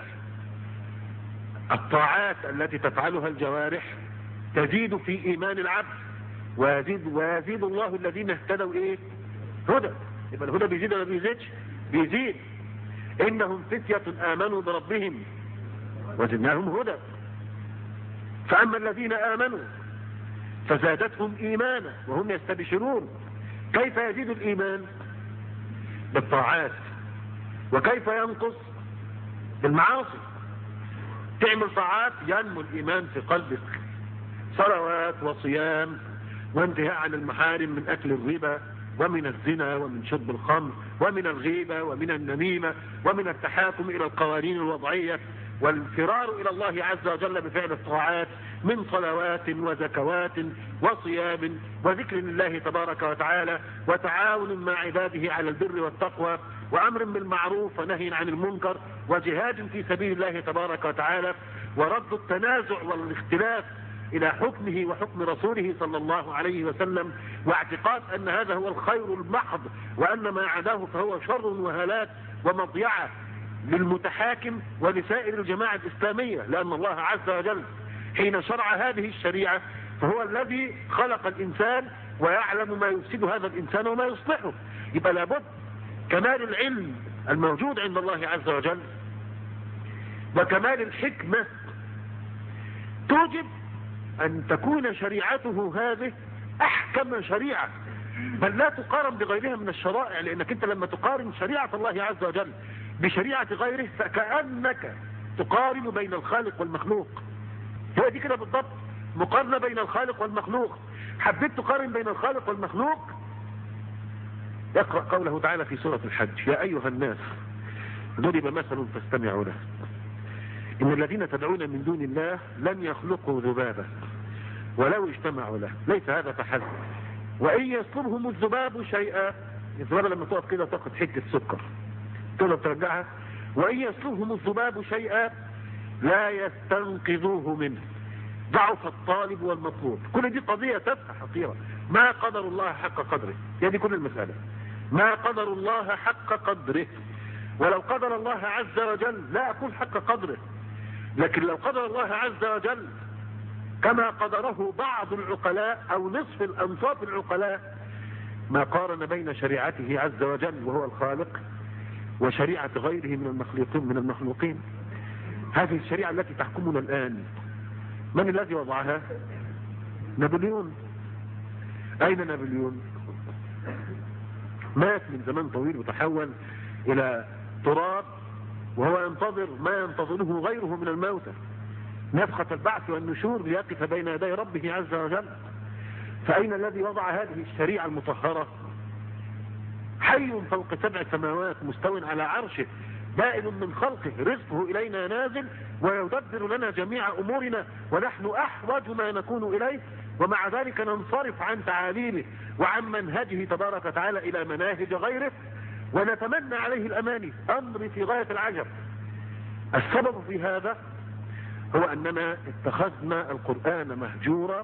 الطاعات التي تفعلها الجوارح تزيد في ايمان العبد ويزيد, ويزيد الله الذين اهتدوا ايه هدى يبقى الهدى بيزيد ولا بيزيدش بيزيد انهم فتية امنوا بربهم وزدناهم هدى فاما الذين امنوا فزادتهم ايمانا وهم يستبشرون كيف يزيد الايمان بالطاعات وكيف ينقص بالمعاصي تعمل طاعات ينمو الايمان في قلبك صلوات وصيام وانتهاء عن المحارم من اكل الربا ومن الزنا ومن شرب الخمر ومن الغيبة ومن النميمة ومن التحاكم الى القوانين الوضعية والفرار الى الله عز وجل بفعل الطاعات من صلوات وزكوات وصيام وذكر لله تبارك وتعالى وتعاون مع عباده على البر والتقوى وامر بالمعروف ونهي عن المنكر وجهاد في سبيل الله تبارك وتعالى ورد التنازع والاختلاف الى حكمه وحكم رسوله صلى الله عليه وسلم واعتقاد ان هذا هو الخير المحض وان ما عداه فهو شر وهلاك ومضيعة للمتحاكم ولسائر الجماعة الاسلامية لان الله عز وجل حين شرع هذه الشريعة فهو الذي خلق الإنسان ويعلم ما يفسد هذا الإنسان وما يصلحه يبقى لابد كمال العلم الموجود عند الله عز وجل وكمال الحكمة توجب أن تكون شريعته هذه أحكم شريعة بل لا تقارن بغيرها من الشرائع لأنك أنت لما تقارن شريعة الله عز وجل بشريعة غيره فكأنك تقارن بين الخالق والمخلوق هي دي كده بالضبط مقارنة بين الخالق والمخلوق حبيت تقارن بين الخالق والمخلوق اقرأ قوله تعالى في سورة الحج يا أيها الناس ضرب مثل فاستمعوا له إن الذين تدعون من دون الله لن يخلقوا ذبابا ولو اجتمعوا له ليس هذا فحسب وإن يسلبهم الذباب شيئا الذبابة لما تقف كده تاخد حتة سكر تقدر ترجعها وإن يسلبهم الذباب شيئا لا يستنقذوه منه ضعف الطالب والمطلوب كل دي قضية تافهه حقيرة ما قدر الله حق قدره هي دي كل المسألة ما قدر الله حق قدره ولو قدر الله عز وجل لا أقول حق قدره لكن لو قدر الله عز وجل كما قدره بعض العقلاء أو نصف الأنصاف العقلاء ما قارن بين شريعته عز وجل وهو الخالق وشريعة غيره من المخلوقين من المخلوقين هذه الشريعة التي تحكمنا الآن من الذي وضعها نابليون أين نابليون مات من زمان طويل وتحول إلى تراب وهو ينتظر ما ينتظره غيره من الموتى نفخة البعث والنشور ليقف بين يدي ربه عز وجل فأين الذي وضع هذه الشريعة المطهرة حي فوق سبع سماوات مستو على عرشه بائن من خلقه رزقه إلينا نازل ويدبر لنا جميع أمورنا ونحن أحوج ما نكون إليه ومع ذلك ننصرف عن تعاليمه وعن منهجه تبارك وتعالى إلى مناهج غيره ونتمنى عليه الأماني أمر في غاية العجب السبب في هذا هو أننا اتخذنا القرآن مهجورا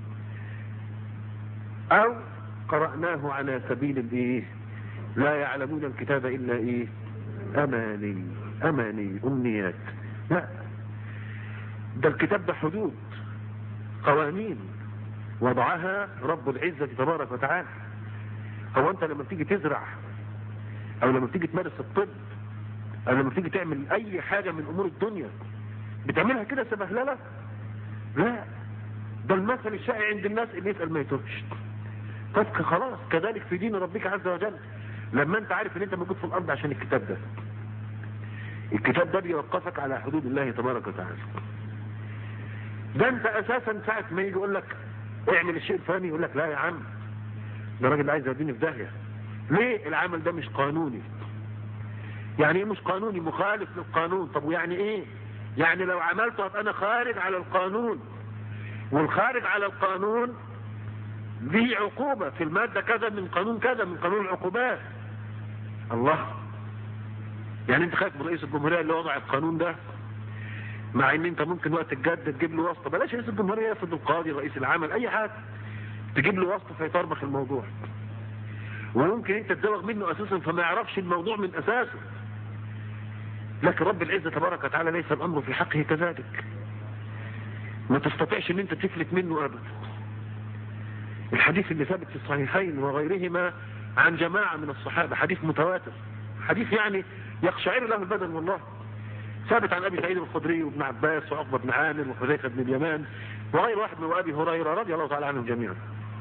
أو قرأناه على سبيل الإيه لا يعلمون الكتاب إلا إيه أماني أماني أمنيات لا ده الكتاب ده حدود قوانين وضعها رب العزة تبارك وتعالى هو أنت لما تيجي تزرع أو لما تيجي تمارس الطب أو لما تيجي تعمل أي حاجة من أمور الدنيا بتعملها كده سبهللة لا ده المثل الشائع عند الناس اللي يسأل ما يتوبش طب خلاص كذلك في دين ربك عز وجل لما انت عارف ان انت موجود في الارض عشان الكتاب ده الكتاب ده بيوقفك على حدود الله تبارك وتعالى ده انت اساسا ساعة ما يجي يقول لك اعمل الشيء الفلاني يقول لك لا يا عم ده راجل عايز يوديني في داهية ليه العمل ده مش قانوني يعني ايه مش قانوني مخالف للقانون طب ويعني ايه يعني لو عملته هبقى انا خارج على القانون والخارج على القانون دي عقوبة في المادة كذا من قانون كذا من قانون العقوبات الله يعني انت خايف من رئيس الجمهورية اللي وضع القانون ده مع ان انت ممكن وقت الجد تجيب له واسطة بلاش رئيس الجمهورية يفرض القاضي رئيس العمل اي حاجة تجيب له واسطة فيطربخ الموضوع وممكن انت تزوغ منه اساسا فما يعرفش الموضوع من اساسه لكن رب العزة تبارك وتعالى ليس الامر في حقه كذلك ما تستطيعش ان انت تفلت منه ابدا الحديث اللي ثابت في الصحيحين وغيرهما عن جماعة من الصحابة حديث متواتر حديث يعني يقشعر له البدن والله ثابت عن ابي سعيد الخدري وابن عباس وعقبه بن عامر وحذيفه بن اليمان وغير واحد من ابي هريره رضي الله تعالى عنهم جميعا.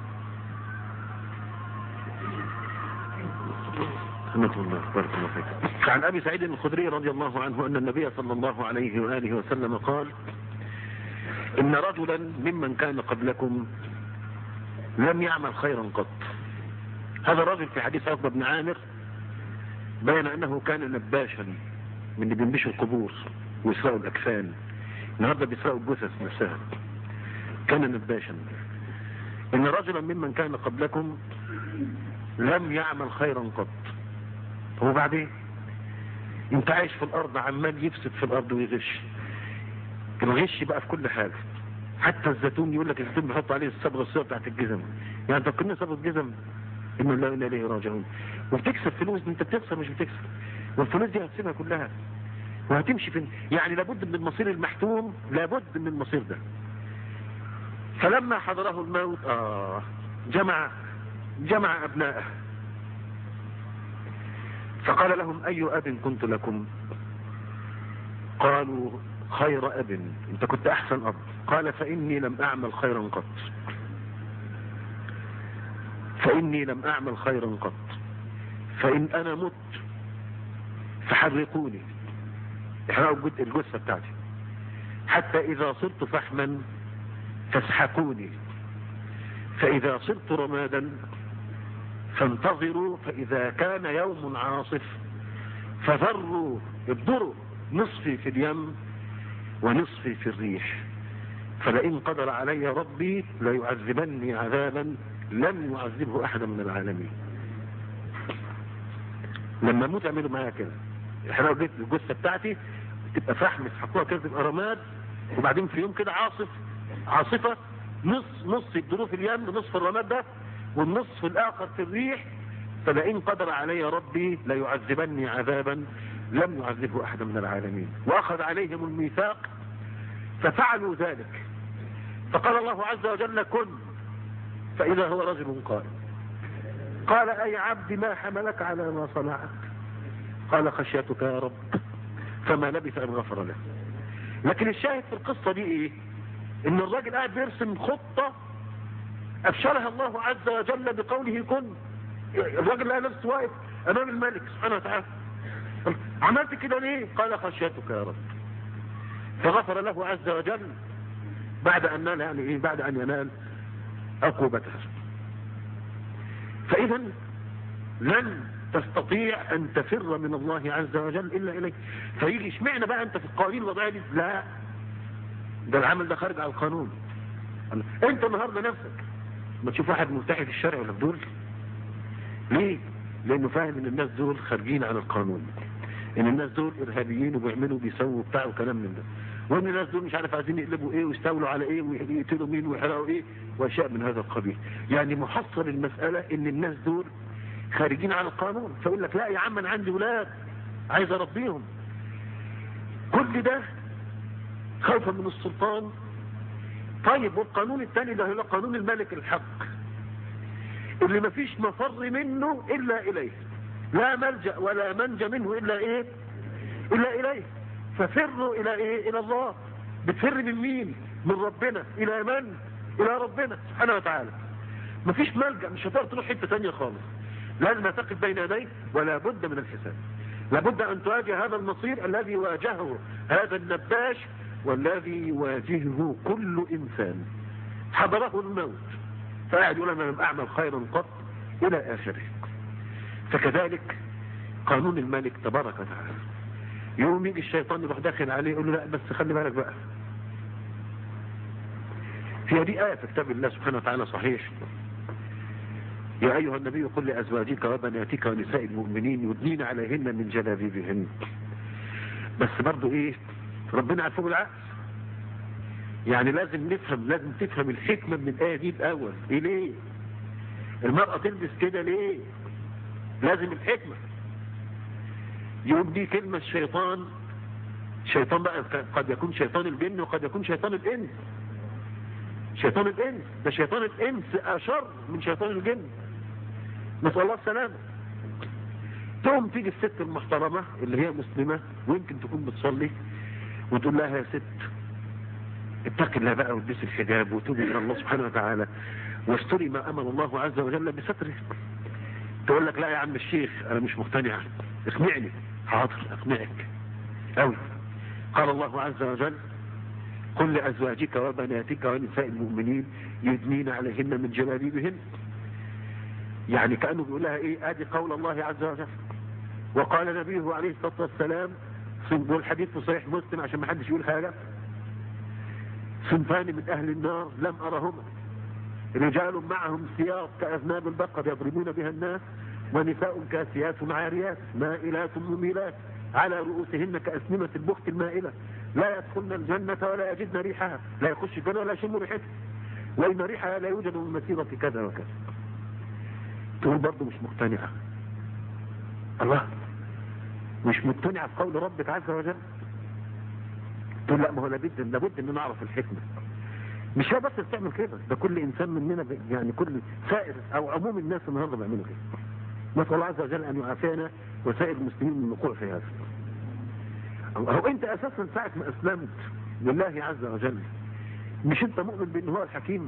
رحمة الله بارك الله فيك. عن ابي سعيد الخدري رضي الله عنه ان النبي صلى الله عليه واله وسلم قال: ان رجلا ممن كان قبلكم لم يعمل خيرا قط. هذا الرجل في حديث عقبه بن عامر بين انه كان نباشا من اللي بينبشوا القبور ويسرقوا الاكفان النهارده بيسرقوا الجثث نفسها كان نباشا ان رجلا ممن كان قبلكم لم يعمل خيرا قط هو بعدين انت عايش في الارض عمال يفسد في الارض ويغش الغش بقى في كل حاجه حتى الزيتون يقول لك الزيتون بيحط عليه الصبغه الصوره بتاعت الجزم يعني انت كنا صبغه جزم ان الله انا اليه راجعون وبتكسب فلوس انت بتخسر مش بتكسب والفلوس دي هتسيبها كلها وهتمشي فين يعني لابد من المصير المحتوم لابد من المصير ده فلما حضره الموت آه جمع جمع أبناءه فقال لهم أي أب كنت لكم قالوا خير أب أنت كنت أحسن أب قال فإني لم أعمل خيرا قط فإني لم أعمل خيرا قط فإن أنا مت فحرقوني احرقوا الجثة بتاعتي حتى إذا صرت فحما فاسحقوني فإذا صرت رمادا فانتظروا فإذا كان يوم عاصف فذروا ابدروا نصفي في اليم ونصفي في الريح فلئن قدر علي ربي ليعذبني عذابا لم يعذبه أحدا من العالمين لما اموت اعملوا معايا كده احرقوا جيت الجثه بتاعتي تبقى فحم يسحقوها كده تبقى رماد وبعدين في يوم كده عاصف عاصفه نص نص يبدلوه في اليم نصف الرماد ده والنصف الاخر في الريح فلئن قدر علي ربي ليعذبني عذابا لم يعذبه أحد من العالمين وأخذ عليهم الميثاق ففعلوا ذلك فقال الله عز وجل كن فإذا هو رجل قائم قال أي عبد ما حملك على ما صنعت قال خشيتك يا رب فما لبث أن غفر له لكن الشاهد في القصة دي إيه إن الراجل قاعد بيرسم خطة أفشلها الله عز وجل بقوله كن الراجل لقى نفسه واقف أمام الملك سبحانه وتعالى عملت كده ليه قال خشيتك يا رب فغفر له عز وجل بعد أن نال يعني إيه بعد أن ينال عقوبتها فإذا لن تستطيع أن تفر من الله عز وجل إلا إليه فيجي اشمعنى بقى أنت في القوانين الوضعية دي لا ده العمل ده خارج على القانون أنت النهاردة نفسك ما تشوف واحد ملتحي في الشارع ولا في دول ليه؟ لأنه فاهم إن الناس دول خارجين عن القانون إن الناس دول إرهابيين وبيعملوا بيسووا بتاع وكلام من ده وان الناس دول مش عارف عايزين يقلبوا ايه ويستولوا على ايه ويقتلوا مين ويحرقوا ايه واشياء من هذا القبيل يعني محصل المسألة ان الناس دول خارجين عن القانون فيقول لك لا يا عم انا عندي ولاد عايز اربيهم كل ده خوفا من السلطان طيب والقانون الثاني ده هو قانون الملك الحق اللي مفيش مفر منه الا اليه لا ملجأ ولا منجى منه الا ايه الا اليه ففروا الى ايه الى الله بتفر من مين من ربنا الى من الى ربنا سبحانه وتعالى مفيش ملجأ مش هتقدر تروح حته ثانيه خالص لازم تقف بين يديه ولا بد من الحساب لابد ان تواجه هذا المصير الذي واجهه هذا النباش والذي يواجهه كل انسان حضره الموت فقاعد يقول انا لم اعمل خيرا قط الى اخره فكذلك قانون الملك تبارك وتعالى يوم يجي الشيطان يروح داخل عليه يقول له لا بس خلي بالك بقى هي دي آية في كتاب الله سبحانه وتعالى صحيح يا أيها النبي قل لأزواجك وبناتك ونساء المؤمنين يدنين عليهن من جلابيبهن بس برضو إيه ربنا عارفه بالعكس يعني لازم نفهم لازم تفهم الحكمة من الآية دي الأول إيه ليه المرأة تلبس كده ليه لازم الحكمة يوم دي كلمة الشيطان شيطان بقى قد يكون شيطان الجن وقد يكون شيطان الإنس شيطان الإنس ده شيطان الإنس أشر من شيطان الجن نسأل الله السلامة تقوم تيجي الست المحترمة اللي هي مسلمة ويمكن تكون بتصلي وتقول لها يا ست اتقي الله بقى والبسي الحجاب وتوبي الى الله سبحانه وتعالى واستري ما امر الله عز وجل بستره تقول لك لا يا عم الشيخ انا مش مقتنع اقنعني حاضر اقنعك اوي قال الله عز وجل قل لازواجك وبناتك ونساء المؤمنين يدنين عليهن من جلابيبهن يعني كانه بيقول لها ايه ادي قول الله عز وجل وقال نبيه عليه الصلاه والسلام والحديث في صحيح مسلم عشان ما حدش يقول حاجه صنفان من اهل النار لم ارهما رجال معهم سياط كاذناب البقر يضربون بها الناس ونساء كاسيات عاريات مائلات مميلات على رؤوسهن كأسنمة البخت المائلة لا يدخلن الجنة ولا يجدن ريحها لا يخش الجنة ولا يشم ريحتها وإن ريحها لا يوجد من مسيرة كذا وكذا تقول برضه مش مقتنعة الله مش مقتنعة بقول ربك عز وجل تقول لا ما هو لابد لابد ان نعرف الحكمة مش هو بس بتعمل كده ده كل انسان مننا يعني كل سائر او عموم الناس النهارده بيعملوا كده نسال الله عز وجل ان يعافينا وسائر المسلمين من الوقوع في هذا هو انت اساسا ساعة ما اسلمت لله عز وجل مش انت مؤمن بان هو الحكيم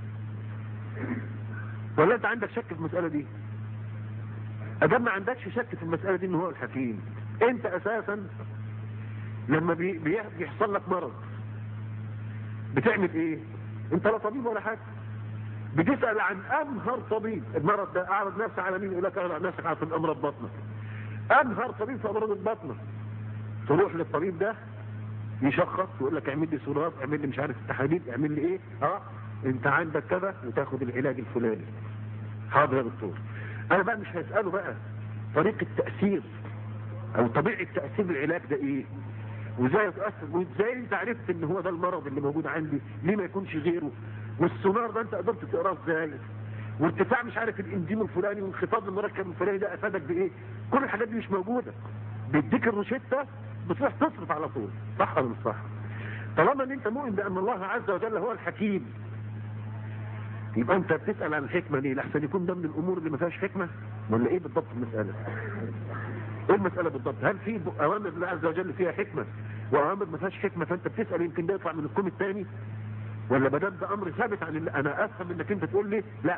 ولا انت عندك شك في المسألة دي ادام ما عندكش شك في المسألة دي ان هو الحكيم انت اساسا لما بي بيحصل لك مرض بتعمل ايه انت لا طبيب ولا حاجة بتسأل عن امهر طبيب المرض ده اعرض نفسك على مين يقول لك اعرض نفسك على امراض بطنك امهر طبيب في امراض البطنة تروح للطبيب ده يشخص ويقول لك اعمل لي سونار اعمل لي مش عارف التحاليل اعمل لي ايه اه انت عندك كذا وتاخد العلاج الفلاني حاضر يا دكتور انا بقى مش هسأله بقى طريقة تأثير او طبيعة تأثير العلاج ده ايه وازاي يتأثر وازاي انت عرفت ان هو ده المرض اللي موجود عندي ليه ما يكونش غيره والسونار ده انت قدرت تقراه ازاي وارتفاع مش عارف الانزيم الفلاني وانخفاض المركب الفلاني ده افادك بايه كل الحاجات دي مش موجودة بيديك الروشتة بتروح تصرف على طول صح ولا مش صح طالما ان انت مؤمن بان الله عز وجل هو الحكيم يبقى انت بتسأل عن الحكمة ليه لحسن يكون ده من الامور اللي ما فيهاش حكمة ولا ايه بالضبط المسألة ايه المسألة بالضبط هل في اوامر الله عز وجل فيها حكمة واوامر ما فيهاش حكمة فانت بتسأل يمكن ده يطلع من الكوم الثاني ولا ما دام ده امر ثابت عن الله انا افهم انك انت تقول لي لا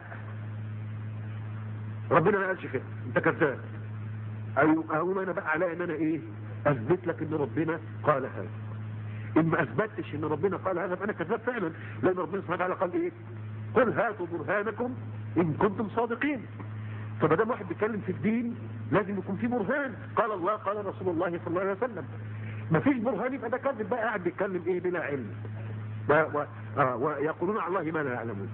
ربنا ما قالش كده انت كذاب ايوه اقوم انا بقى على ان انا ايه اثبت لك ان ربنا قال هذا ان ما اثبتش ان ربنا قال هذا فانا كذاب فعلا لان ربنا سبحانه وتعالى قال ايه قل هاتوا برهانكم ان كنتم صادقين فما دام واحد بيتكلم في الدين لازم يكون في برهان قال الله قال رسول الله صلى الله عليه وسلم ما فيش برهان يبقى ده كذب بقى قاعد بيتكلم ايه بلا علم و... و... آه ويقولون على الله ما لا يعلمون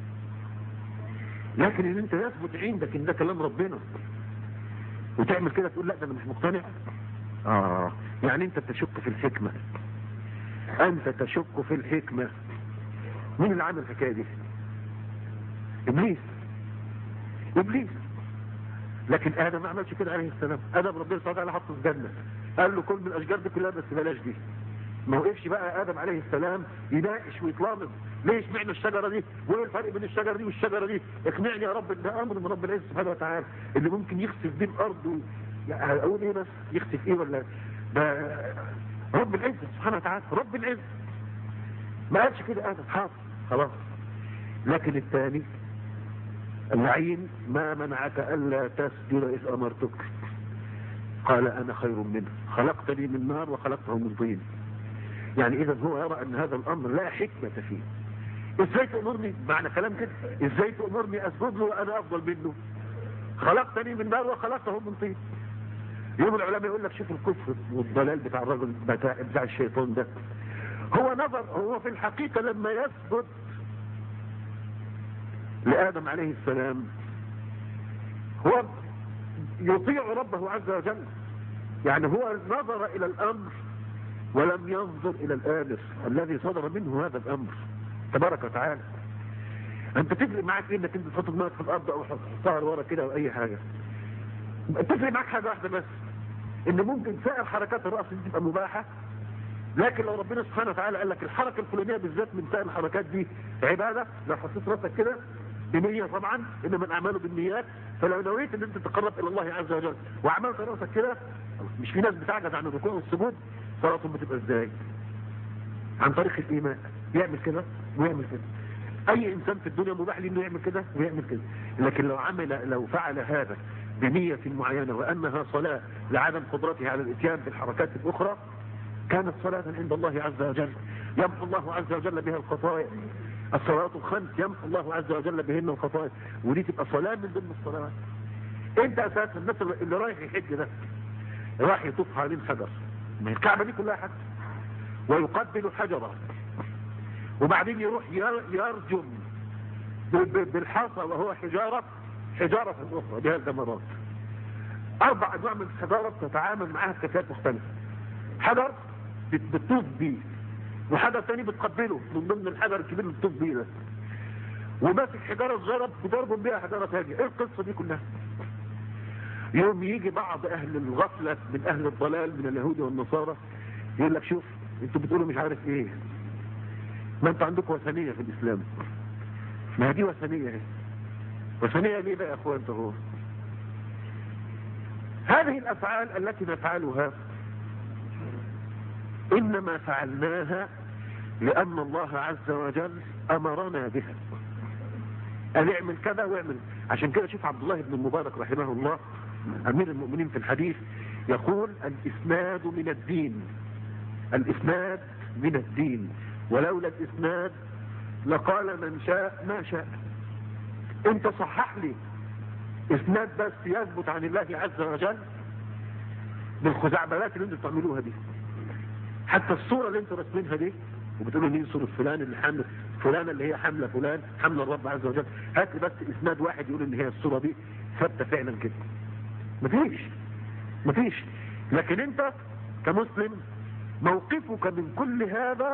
لكن ان انت يثبت عندك ان ده كلام ربنا وتعمل كده تقول لا ده انا مش مقتنع اه يعني انت تشك في الحكمة انت تشك في الحكمة مين اللي عمل الحكاية دي ابليس ابليس لكن ادم ما عملش كده عليه السلام ادم ربنا سبحانه وتعالى حطه في الجنه قال له كل من الاشجار دي كلها بس بلاش دي ما وقفش بقى ادم عليه السلام يناقش ويتلامض ليش معنى الشجره دي وايه الفرق بين الشجره دي والشجره دي اقنعني يا رب ان ده امر من رب العزه سبحانه وتعالى اللي ممكن يخسف بيه الارض و... يعني اقول ايه بس يخسف ايه ولا ده رب العزه سبحانه وتعالى رب العزه ما قالش كده ادم حاضر خلاص لكن الثاني اللعين ما منعك الا تسجد اذ امرتك قال انا خير منه خلقتني من نار وخلقته من طين يعني اذا هو يرى ان هذا الامر لا حكمة فيه ازاي تأمرني معنى كلام كده ازاي تأمرني اسجد له وانا افضل منه خلقتني من نار وخلقته من طين يوم العلماء يقول لك شوف الكفر والضلال بتاع الرجل بتاع, بتاع الشيطان ده هو نظر هو في الحقيقة لما يسجد لآدم عليه السلام هو يطيع ربه عز وجل يعني هو نظر إلى الأمر ولم ينظر إلى الآمر الذي صدر منه هذا الأمر تبارك وتعالى أنت تفرق معك إيه إنك أنت تحط دماغك في الأرض أو تحطها لورا كده أو أي حاجة تفرق معك حاجة واحدة بس إن ممكن سائر حركات الرأس دي تبقى مباحة لكن لو ربنا سبحانه وتعالى قال لك الحركة الفلانية بالذات من سائر الحركات دي عبادة لو حطيت راسك كده بنية طبعا انما الاعمال بالنيات فلو نويت ان انت تتقرب الى الله عز وجل وعملت راسك كده مش في ناس بتعجز عن الركوع والسجود صلاتهم بتبقى ازاي عن طريق الايمان يعمل كده ويعمل كده اي انسان في الدنيا مباح له انه يعمل كده ويعمل كده لكن لو عمل لو فعل هذا بنية معينة وانها صلاة لعدم قدرته على الاتيان بالحركات الاخرى كانت صلاة عند الله عز وجل يمحو الله عز وجل بها الخطايا الصلوات الخمس يمحو الله عز وجل بهن الخطايا ودي تبقى صلاة من ضمن الصلوات انت اساسا الناس اللي رايح يحج ده راح يطوف حوالين حجر ما الكعبة دي كلها حجر ويقبل حجرة وبعدين يروح يرجم بالحصى وهو حجارة حجارة أخرى بها الجمرات أربع أنواع من الحجارة تتعامل معها بكفاءات مختلفة حجر بتطوف بيه وحجر تاني بتقبله من ضمن الحجر الكبير اللي بتطوف بيه ده وماسك حجارة صغيرة بتضرب بيها حجارة ثانية ايه القصة دي كلها يوم يجي بعض اهل الغفلة من اهل الضلال من اليهود والنصارى يقول لك شوف انتوا بتقولوا مش عارف ايه ما انتوا عندكم وثنية في الاسلام ما دي وثنية ايه وثنية ليه بقى يا اخوان هو هذه الافعال التي نفعلها انما فعلناها لان الله عز وجل امرنا بها قال اعمل كذا واعمل عشان كده شوف عبد الله بن المبارك رحمه الله امير المؤمنين في الحديث يقول الاسناد من الدين الاسناد من الدين ولولا الاسناد لقال من شاء ما شاء انت صحح لي اسناد بس يثبت عن الله عز وجل بالخزعبلات اللي انتوا بتعملوها دي حتى الصورة اللي انتوا رسمينها دي وبتقولوا دي صورة فلان اللي حمل فلانة اللي هي حملة فلان حملة الرب عز وجل هات لي بس اسناد واحد يقول ان هي الصورة دي ثابتة فعلا كده مفيش مفيش لكن انت كمسلم موقفك من كل هذا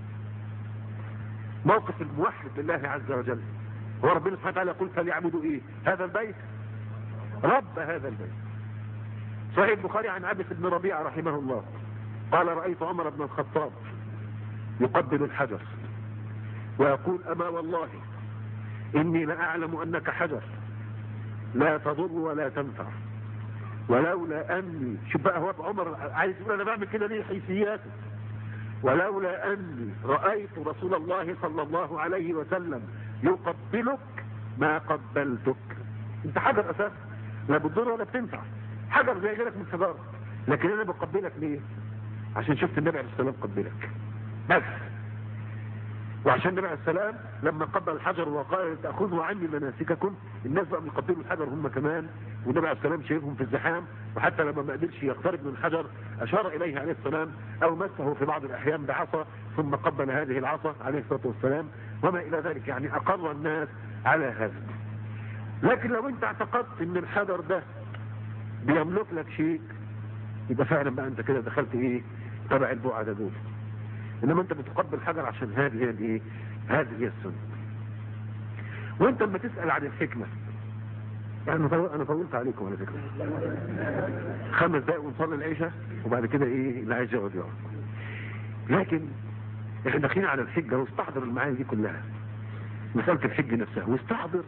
موقف الموحد لله عز وجل هو ربنا سبحانه وتعالى يقول فليعبدوا ايه هذا البيت رب هذا البيت صحيح البخاري عن عبس بن ربيعة رحمه الله قال رأيت عمر بن الخطاب يقبل الحجر ويقول أما والله إني لأعلم أنك حجر لا تضر ولا تنفع ولولا أني شوف بقى هو عمر عايز يقول أنا بعمل كده ليه حيثياته ولولا أني رأيت رسول الله صلى الله عليه وسلم يقبلك ما قبلتك انت حجر أساس لا بتضر ولا بتنفع حجر زي غيرك من حجارة لكن أنا بقبلك ليه عشان شفت النبي عليه السلام قبلك بس وعشان النبي عليه السلام لما قبل الحجر وقال تأخذوا عني مناسككم الناس بقى بيقبلوا الحجر هم كمان والنبي عليه السلام شايفهم في الزحام وحتى لما ما قدرش يقترب من الحجر أشار إليه عليه السلام أو مسه في بعض الأحيان بعصا ثم قبل هذه العصا عليه الصلاة والسلام وما إلى ذلك يعني أقر الناس على هذا لكن لو انت اعتقدت ان الحجر ده بيملك لك شيء يبقى فعلا بقى انت كده دخلت ايه تبع البعد دول انما انت بتقبل حجر عشان هذه هي الايه هذه هي السنه وانت لما تسال عن الحكمه يعني انا طولت عليكم على فكره خمس دقايق ونصلي العشاء وبعد كده ايه اللي عايز يقعد يقعد لكن احنا داخلين على الحجه واستحضر المعاني دي كلها مساله الحج نفسها واستحضر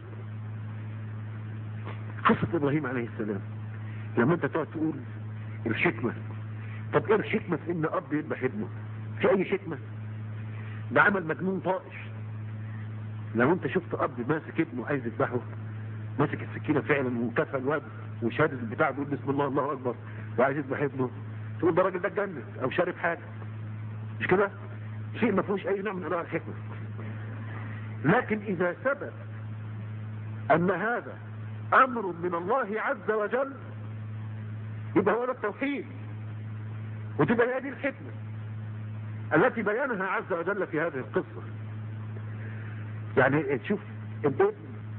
قصه ابراهيم عليه السلام لما انت تقعد تقول الحكمه طب ايه الحكمه في ان اب يذبح ابنه في اي حكمة ده عمل مجنون طائش لو انت شفت اب ماسك ابنه عايز يذبحه ماسك السكينة فعلا وكفى الواد وشادد البتاع بيقول بسم الله الله اكبر وعايز يذبح ابنه تقول ده الراجل ده اتجنن او شارب حاجة مش كده شيء ما فيهوش اي نوع من انواع الحكمة لكن اذا ثبت ان هذا امر من الله عز وجل يبقى هو ده التوحيد وتبقى هي دي الحكمه التي بيانها عز وجل في هذه القصة يعني تشوف الابن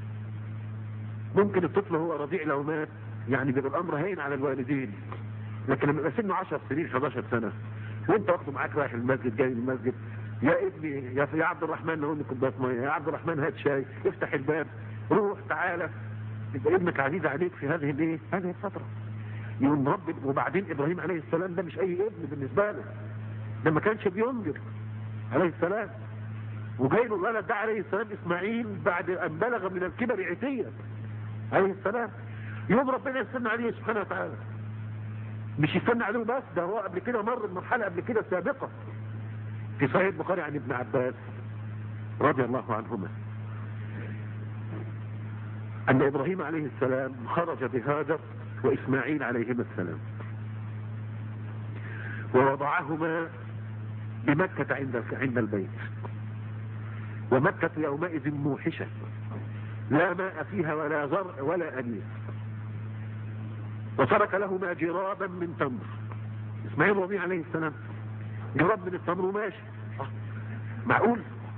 ممكن الطفل هو رضيع لو مات يعني بيبقى الامر هين على الوالدين لكن لما يبقى سنه 10 سنين 11 سنة وانت واخده معاك رايح المسجد جاي المسجد يا ابني يا يا عبد الرحمن لو انك كوبايه ميه يا عبد الرحمن هات شاي افتح الباب روح تعالى يبقى ابنك عزيز عليك في هذه الايه هذه الفتره يقوم رب وبعدين ابراهيم عليه السلام ده مش اي ابن بالنسبه له ده ما كانش بينذر عليه السلام وجاي له الولد ده عليه السلام اسماعيل بعد ان بلغ من الكبر عتيا عليه السلام يوم ربنا يستنى عليه سبحانه وتعالى مش يستنى عليه بس ده هو قبل كده مر بمرحله قبل كده سابقه في صحيح البخاري عن ابن عباس رضي الله عنهما ان ابراهيم عليه السلام خرج بهاجر واسماعيل عليهما السلام ووضعهما بمكة عند عند البيت ومكة يومئذ موحشة لا ماء فيها ولا زرع ولا أنيس وترك لهما جرابا من تمر اسماعيل وابي عليه السلام جراب من التمر وماشي معقول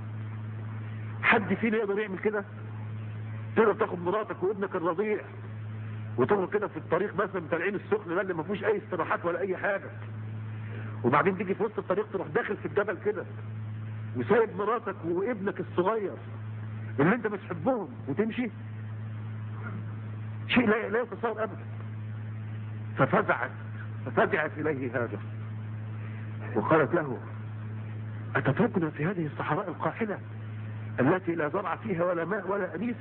حد فينا يقدر يعمل كده تقدر تاخد مراتك وابنك الرضيع وتخرج كده في الطريق مثلا بتاع العين السخن ده اللي ما فيهوش اي استراحات ولا اي حاجه وبعدين تيجي في وسط الطريق تروح داخل في الجبل كده وسايب مراتك وابنك الصغير اللي انت بتحبهم وتمشي شيء لا لا يتصور ابدا ففزعت ففزعت اليه هاجر وقالت له اتتركنا في هذه الصحراء القاحله التي لا زرع فيها ولا ماء ولا انيس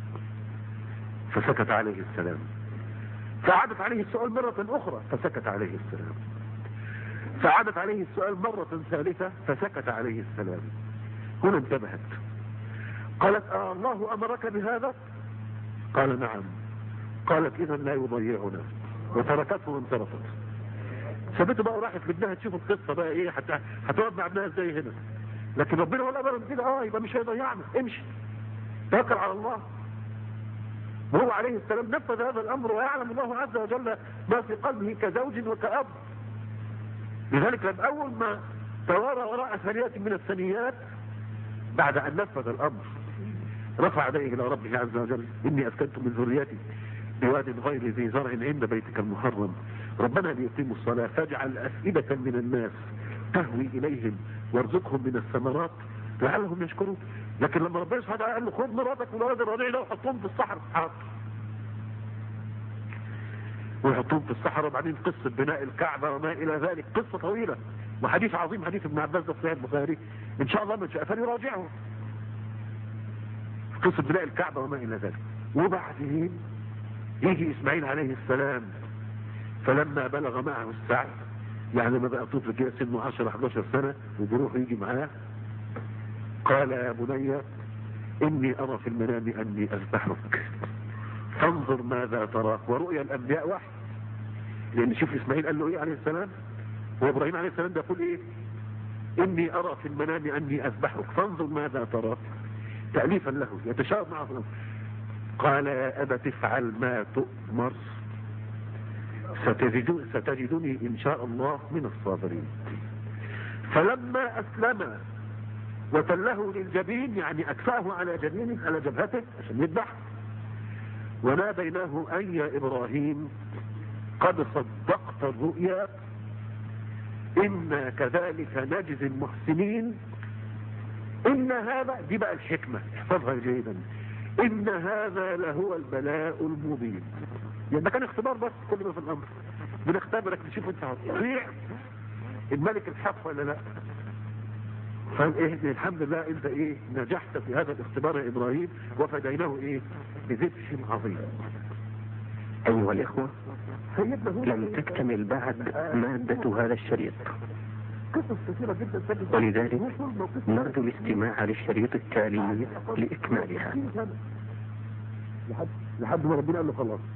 فسكت عليه السلام فعادت عليه السؤال مرة أخرى فسكت عليه السلام فعادت عليه السؤال مرة ثالثة فسكت عليه السلام هنا انتبهت قالت آه الله أمرك بهذا قال نعم قالت إذا لا يضيعنا وتركته وانصرفت سابته بقى وراحت لابنها تشوف القصة بقى ايه حتى هتقعد مع ابنها ازاي هنا لكن ربنا ولا أمر كده اه يبقى مش هيضيعنا امشي توكل على الله وهو عليه السلام نفذ هذا الأمر ويعلم الله عز وجل ما في قلبه كزوج وكأب لذلك لم أول ما توارى وراء ثانية من الثنيات بعد أن نفذ الأمر رفع يديه إلى ربه عز وجل إني أسكنت من ذريتي بواد غير ذي زرع عند بيتك المحرم ربنا ليقيموا الصلاة فاجعل أفئدة من الناس تهوي إليهم وارزقهم من الثمرات لعلهم يشكرون لكن لما ربنا سبحانه وتعالى قال له خذ مراتك والولد الرضيع ده وحطهم في الصحراء حاضر ويحطوهم في الصحراء وبعدين قصة بناء الكعبة وما إلى ذلك قصة طويلة وحديث عظيم حديث ابن عباس ده في صحيح البخاري إن شاء الله من شاء فليراجعه قصة بناء الكعبة وما إلى ذلك وبعدين يجي إسماعيل عليه السلام فلما بلغ معه السعي يعني لما بقى طفل كده سنه 10 11 سنة وبيروح يجي معاه قال يا بني إني أرى في المنام أني أذبحك فانظر ماذا تراك ورؤيا الأنبياء وحي لأن شوف إسماعيل قال له إيه عليه السلام وإبراهيم عليه السلام ده يقول إيه إني أرى في المنام أني أذبحك فانظر ماذا تراك تأليفا له يتشاور معه قال يا أبت افعل ما تؤمر ستجدون ستجدني إن شاء الله من الصابرين فلما أسلم وتله للجبين يعني أكفاه على جبينه على جبهته عشان يذبح وناديناه أي يا إبراهيم قد صدقت الرؤيا إنا كذلك نجزي المحسنين إن هذا دي بقى الحكمة احفظها جيدا إن هذا لهو البلاء المبين يعني ده كان اختبار بس كل ما في الأمر بنختبرك نشوف انت هتطيع الملك الحق ولا لا فايه الحمد لله انت ايه نجحت في هذا الاختبار يا ابراهيم وفديناه ايه بذبح عظيم أيها الإخوة سيدنا هو لم تكتمل بعد مادة هذا الشريط قصص كثيرة جدا سجلت ولذلك نرجو الاستماع للشريط التالي لإكمالها لحد لحد ما ربنا قال له خلاص